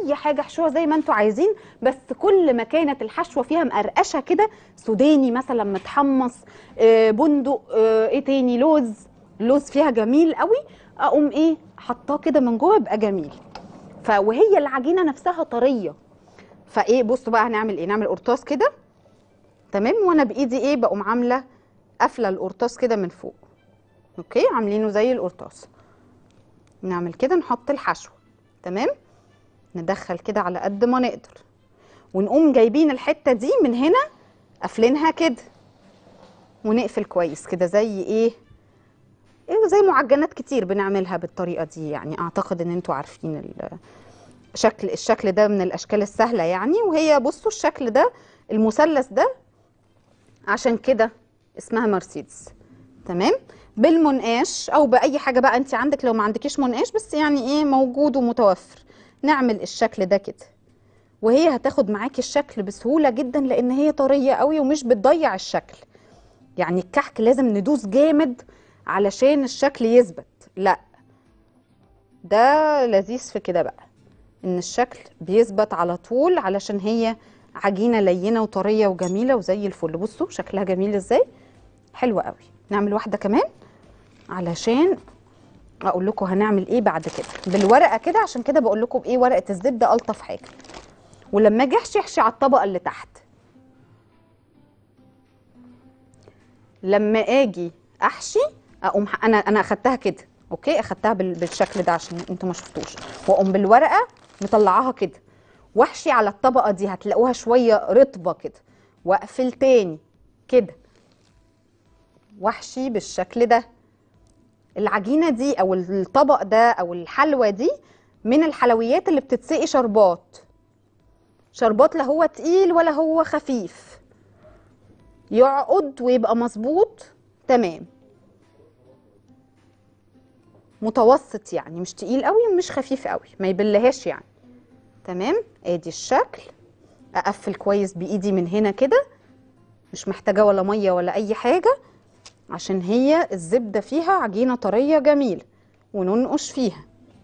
اي حاجه احشوها زي ما انتوا عايزين بس كل ما كانت الحشوه فيها مقرقشه كده سوداني مثلا متحمص آه، بندق آه، ايه تاني لوز لوز فيها جميل قوي اقوم ايه حطاه كده من جوه يبقى جميل فوهي العجينه نفسها طريه فايه بصوا بقى هنعمل ايه نعمل قرطاس كده تمام وانا بايدي ايه بقوم عامله قافله القرطاس كده من فوق اوكي عاملينه زي القرطاس نعمل كده نحط الحشو تمام ندخل كده على قد ما نقدر ونقوم جايبين الحته دي من هنا قافلينها كده ونقفل كويس كده زي ايه إيه زي معجنات كتير بنعملها بالطريقه دي يعني اعتقد ان انتوا عارفين ال- شكل الشكل ده من الاشكال السهله يعني وهي بصوا الشكل ده المثلث ده عشان كده اسمها مرسيدس تمام بالمنقاش او باي حاجه بقى انت عندك لو ما عندكيش منقاش بس يعني ايه موجود ومتوفر نعمل الشكل ده كده وهي هتاخد معاكي الشكل بسهوله جدا لان هي طريه قوي ومش بتضيع الشكل يعني الكحك لازم ندوس جامد علشان الشكل يثبت لا ده لذيذ في كده بقى ان الشكل بيثبت على طول علشان هي عجينه لينه وطريه وجميله وزي الفل بصوا شكلها جميل ازاي حلوه قوي نعمل واحده كمان علشان اقول لكم هنعمل ايه بعد كده بالورقه كده عشان كده بقول لكم بايه ورقه الزبده الطف حاجه ولما اجي احشي احشي على الطبقه اللي تحت لما اجي احشي اقوم ح- انا انا اخدتها كده اوكي اخدتها بال- بالشكل ده عشان انتوا ما شفتوش واقوم بالورقه مطلعاها كده واحشي على الطبقه دي هتلاقوها شويه رطبه كده واقفل تاني كده واحشي بالشكل ده العجينه دي او الطبق ده او الحلوى دي من الحلويات اللي بتتسقي شربات شربات لا هو تقيل ولا هو خفيف يعقد ويبقى مظبوط تمام متوسط يعني مش تقيل قوي ومش خفيف قوي ما يبلهاش يعني تمام ادي الشكل اقفل كويس بايدي من هنا كده مش محتاجه ولا ميه ولا اي حاجه عشان هي الزبده فيها عجينه طريه جميله وننقش فيها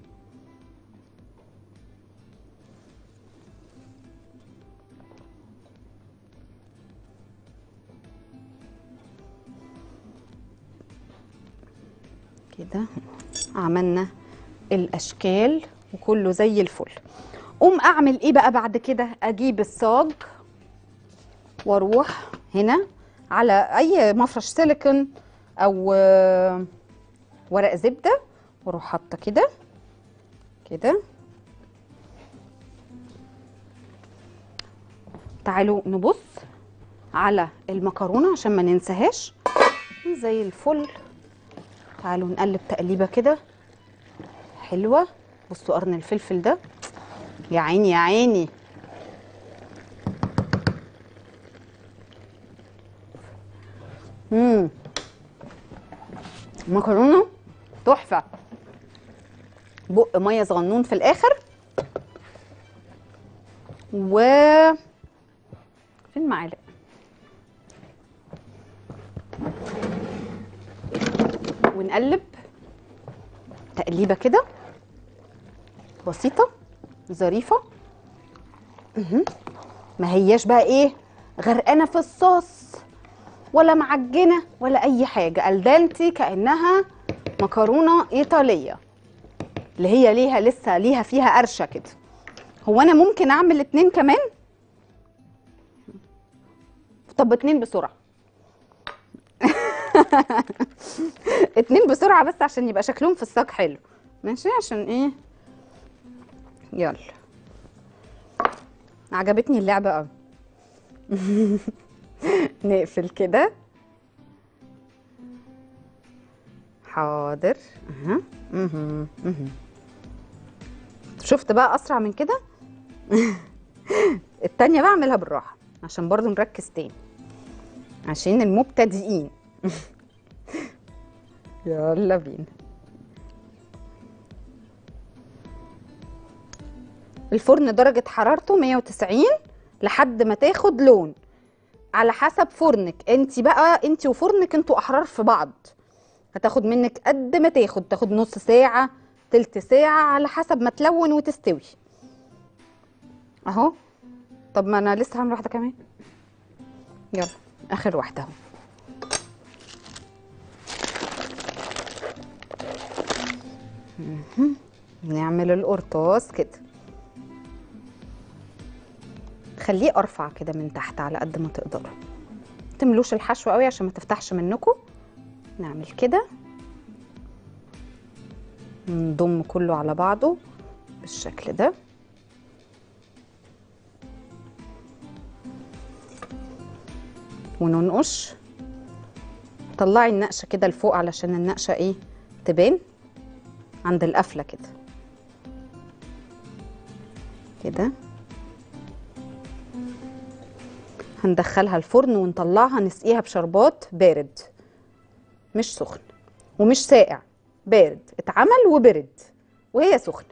كده عملنا الاشكال وكله زي الفل قوم اعمل ايه بقى بعد كده اجيب الصاج واروح هنا على اي مفرش سيليكون او آه، ورق زبده واروح حاطه كده كده تعالوا نبص على المكرونه عشان ما ننساهاش زي الفل تعالوا نقلب تقليبه كده حلوه بصوا قرن الفلفل ده يا عيني يا عيني امم مكرونه تحفه بق ميه صغنون في الاخر و فين المعالق ونقلب تقليبه كده بسيطه ظريفه مهم. ما هياش بقى ايه غرقانه في الصوص ولا معجنه ولا اي حاجه الدالتي كانها مكرونه ايطاليه اللي هي ليها لسه ليها فيها قرشه كده هو انا ممكن اعمل اتنين كمان طب اتنين بسرعه اتنين بسرعه بس عشان يبقى شكلهم في الصاج حلو ماشي عشان ايه يلا عجبتني اللعبه قوي نقفل كده حاضر اها مهم. مهم. شفت بقى اسرع من كده التانية بقى اعملها بالراحة عشان برضو نركز تاني عشان المبتدئين يلا بينا الفرن درجة حرارته 190 لحد ما تاخد لون على حسب فرنك انت بقى انت وفرنك انتوا احرار في بعض هتاخد منك قد ما تاخد تاخد نص ساعة تلت ساعة على حسب ما تلون وتستوي اهو طب ما انا لسه هعمل واحده كمان يلا اخر واحده اهو مهم. نعمل القرطاس كده خليه ارفع كده من تحت على قد ما تقدروا تملوش الحشو قوي عشان ما تفتحش منكم نعمل كده نضم كله على بعضه بالشكل ده وننقش طلعي النقشه كده لفوق علشان النقشه ايه تبان عند القفله كده كده هندخلها الفرن ونطلعها نسقيها بشربات بارد مش سخن ومش ساقع بارد اتعمل وبرد وهي سخنه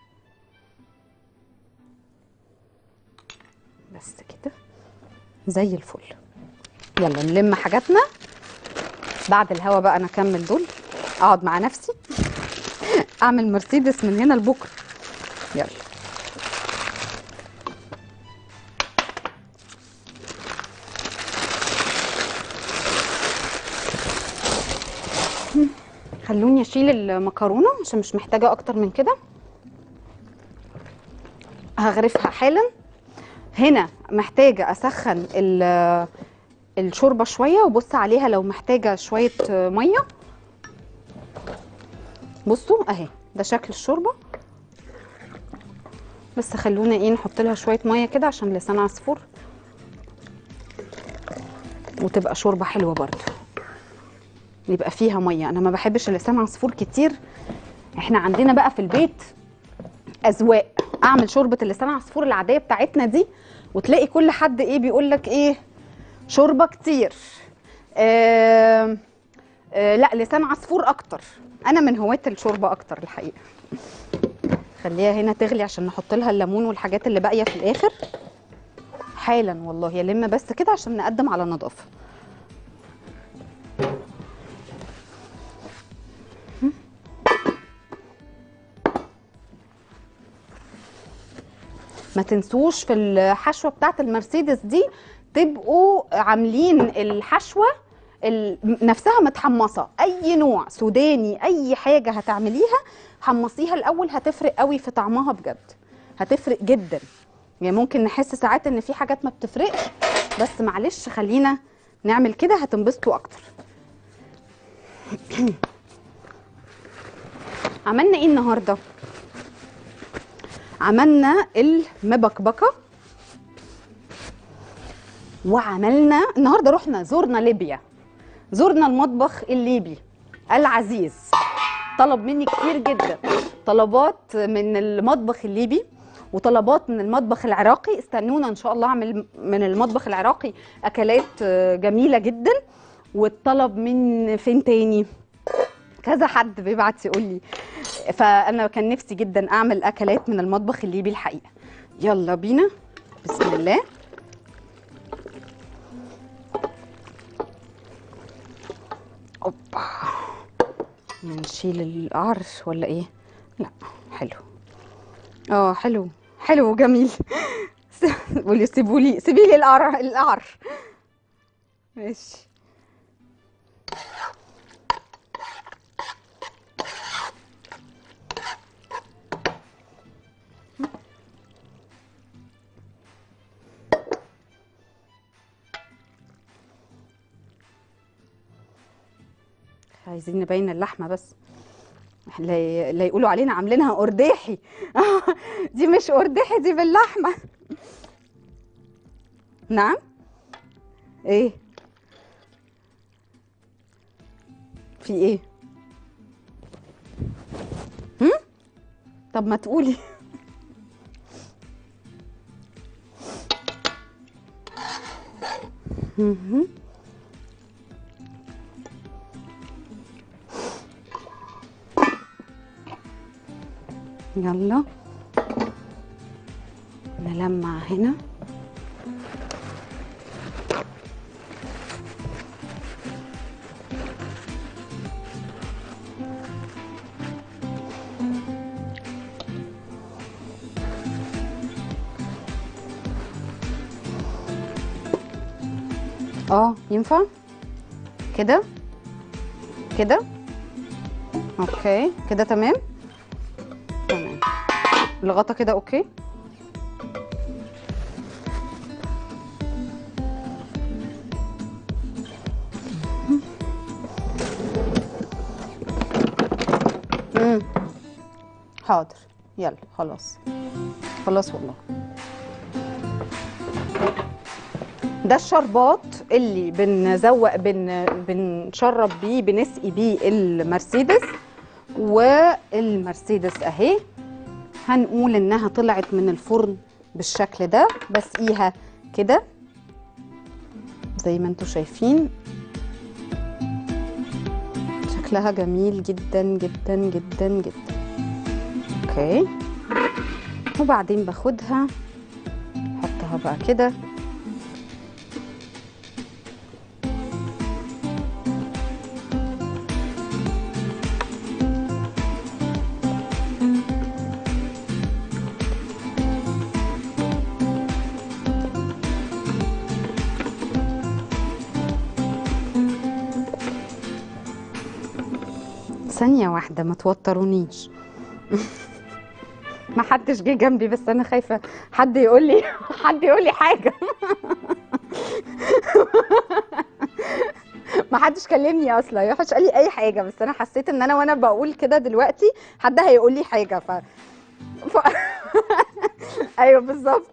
بس كده زي الفل يلا نلم حاجاتنا بعد الهوا بقى انا اكمل دول اقعد مع نفسي اعمل مرسيدس من هنا لبكره يلا خلوني اشيل المكرونه عشان مش محتاجه اكتر من كده هغرفها حالا هنا محتاجه اسخن ال- الشوربه شويه وبص عليها لو محتاجه شويه ميه بصوا اهي ده شكل الشوربه بس خلونا ايه نحط لها شويه ميه كده عشان لسان عصفور وتبقى شوربه حلوه برضو يبقى فيها ميه انا ما بحبش اللسان عصفور كتير احنا عندنا بقى في البيت اذواق اعمل شوربه اللسان عصفور العاديه بتاعتنا دي وتلاقي كل حد ايه بيقول لك ايه شوربه كتير آه آه لا لسان عصفور اكتر انا من هواة الشوربه اكتر الحقيقه خليها هنا تغلي عشان نحط لها الليمون والحاجات اللي باقيه في الاخر حالا والله يلم بس كده عشان نقدم على نظافه ما تنسوش في الحشوه بتاعت المرسيدس دي تبقوا عاملين الحشوه ال- نفسها متحمصه اي نوع سوداني اي حاجه هتعمليها حمصيها الاول هتفرق قوي في طعمها بجد هتفرق جدا يعني ممكن نحس ساعات ان في حاجات ما بتفرقش بس معلش خلينا نعمل كده هتنبسطوا اكتر عملنا ايه النهارده عملنا المبكبكه وعملنا النهارده رحنا زرنا ليبيا زرنا المطبخ الليبي العزيز طلب مني كتير جدا طلبات من المطبخ الليبي وطلبات من المطبخ العراقي استنونا ان شاء الله اعمل من المطبخ العراقي اكلات آه، جميله جدا والطلب من فين تاني كذا حد بيبعت يقول لي فانا كان نفسي جدا اعمل اكلات من المطبخ الليبي الحقيقه يلا بينا بسم الله اوبا نشيل القعر ولا ايه لا حلو اه حلو حلو وجميل قولي سيبوا لي سيبي لي القعر القعر ماشي عايزين نبين اللحمه بس لا لا يقولوا علينا عاملينها قرداحي دي مش قرداحي دي باللحمه نعم ايه في ايه هم؟ طب ما تقولي مهم. يلا نلمع هنا اه ينفع كده كده اوكي كده تمام تمام الغطا كده اوكي امم حاضر يلا خلاص خلاص والله ده الشربات اللي بنزوق بن بنشرب بيه بنسقي بيه المرسيدس والمرسيدس اهي هنقول انها طلعت من الفرن بالشكل ده بسقيها كده زي ما انتم شايفين شكلها جميل جدا جدا جدا جدا اوكي وبعدين باخدها احطها بقى كده ثانية واحدة ما توترونيش ما حدش جه جنبي بس انا خايفة حد يقول لي حد يقول لي حاجة ما حدش كلمني اصلا ما حدش قال لي اي حاجة بس انا حسيت ان انا وانا بقول كده دلوقتي حد هيقول لي حاجة ف, ف... ايوه بالظبط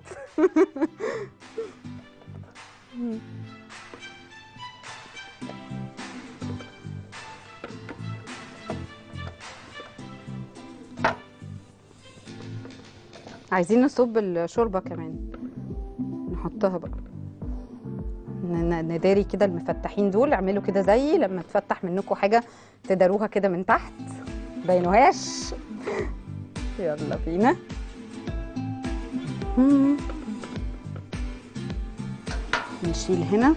عايزين نصب الشوربه كمان نحطها بقى ن- ن- نداري كده المفتحين دول اعملوا كده زيي لما تفتح منكم حاجه تداروها كده من تحت بينوهاش يلا بينا مم. نشيل هنا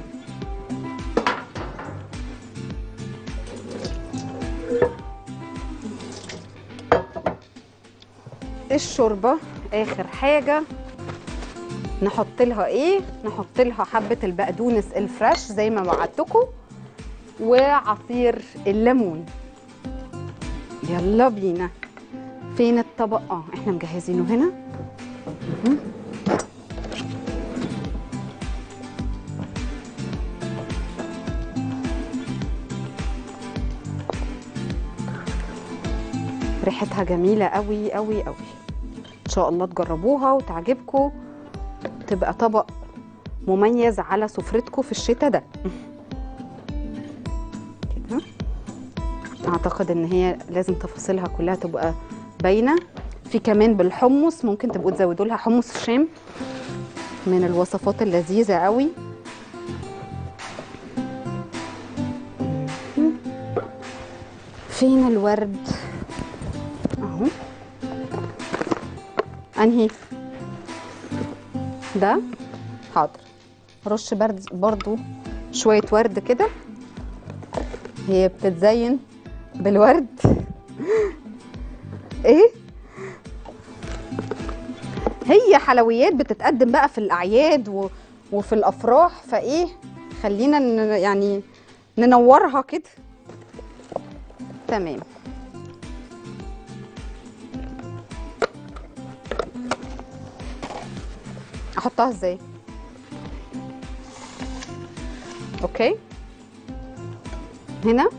الشوربه اخر حاجه نحط لها ايه نحط لها حبه البقدونس الفريش زي ما وعدتكم وعصير الليمون يلا بينا فين الطبق اه احنا مجهزينه هنا مهم. ريحتها جميله قوي قوي قوي ان شاء الله تجربوها وتعجبكم تبقى طبق مميز على سفرتكم في الشتاء ده كده اعتقد ان هي لازم تفاصيلها كلها تبقى باينه في كمان بالحمص ممكن تبقوا تزودوا لها حمص الشام من الوصفات اللذيذه قوي فين الورد اهو انهي ده حاضر رش برد برضو شوية ورد كده هي بتتزين بالورد ايه هي حلويات بتتقدم بقى في الاعياد و... وفي الافراح فايه خلينا ن... يعني ننورها كده تمام احطها ازاي اوكي هنا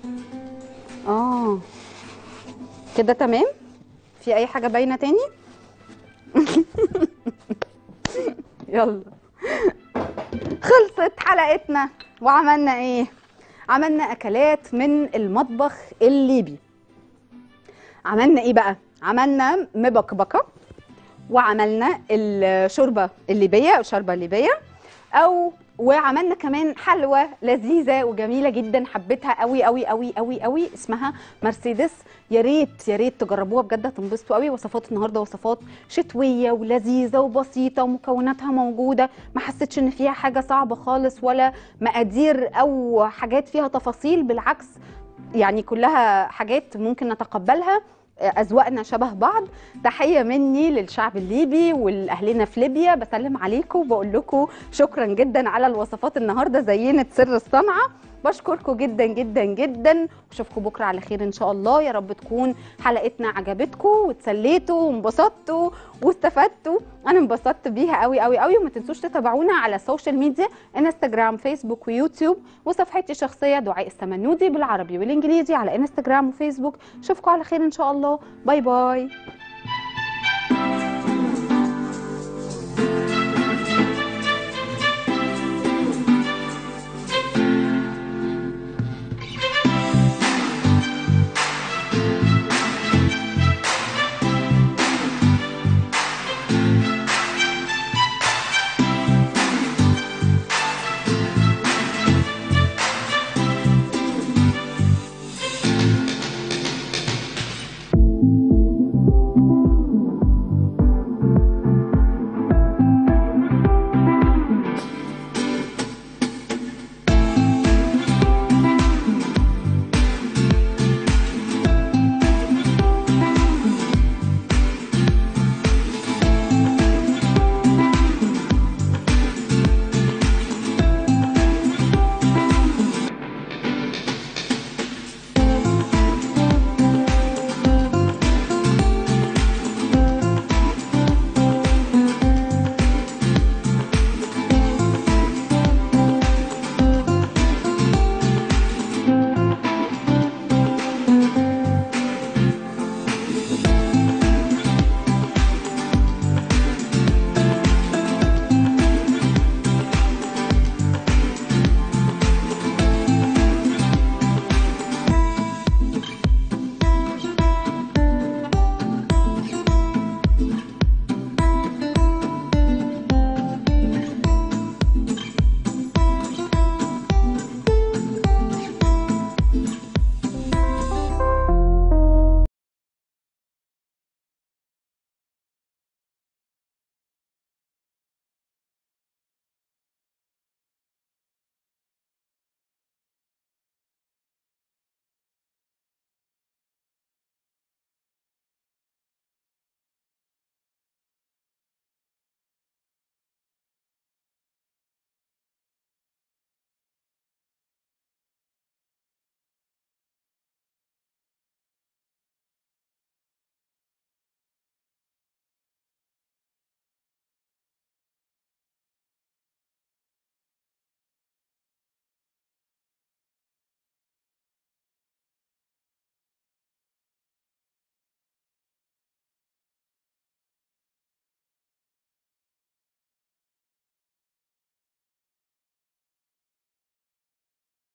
اه كده تمام في اي حاجه باينه تاني يلا خلصت حلقتنا وعملنا ايه عملنا اكلات من المطبخ الليبي عملنا ايه بقى عملنا مبكبكه وعملنا الشوربه الليبيه الشوربه الليبيه او وعملنا كمان حلوى لذيذه وجميله جدا حبيتها قوي قوي قوي قوي قوي اسمها مرسيدس يا ريت يا ريت تجربوها بجد هتنبسطوا قوي وصفات النهارده وصفات شتويه ولذيذه وبسيطه ومكوناتها موجوده ما حسيتش ان فيها حاجه صعبه خالص ولا مقادير او حاجات فيها تفاصيل بالعكس يعني كلها حاجات ممكن نتقبلها اذواقنا شبه بعض تحيه مني للشعب الليبي والاهلنا في ليبيا بسلم عليكم وبقول لكم شكرا جدا على الوصفات النهارده زينت سر الصنعه بشكركم جدا جدا جدا واشوفكم بكره على خير ان شاء الله يا رب تكون حلقتنا عجبتكم واتسليتوا وانبسطتوا واستفدتوا انا انبسطت بيها قوي قوي قوي وما تنسوش تتابعونا على السوشيال ميديا انستجرام فيسبوك ويوتيوب وصفحتي الشخصيه دعاء السمنودي بالعربي والانجليزي على انستجرام وفيسبوك اشوفكم على خير ان شاء الله باي باي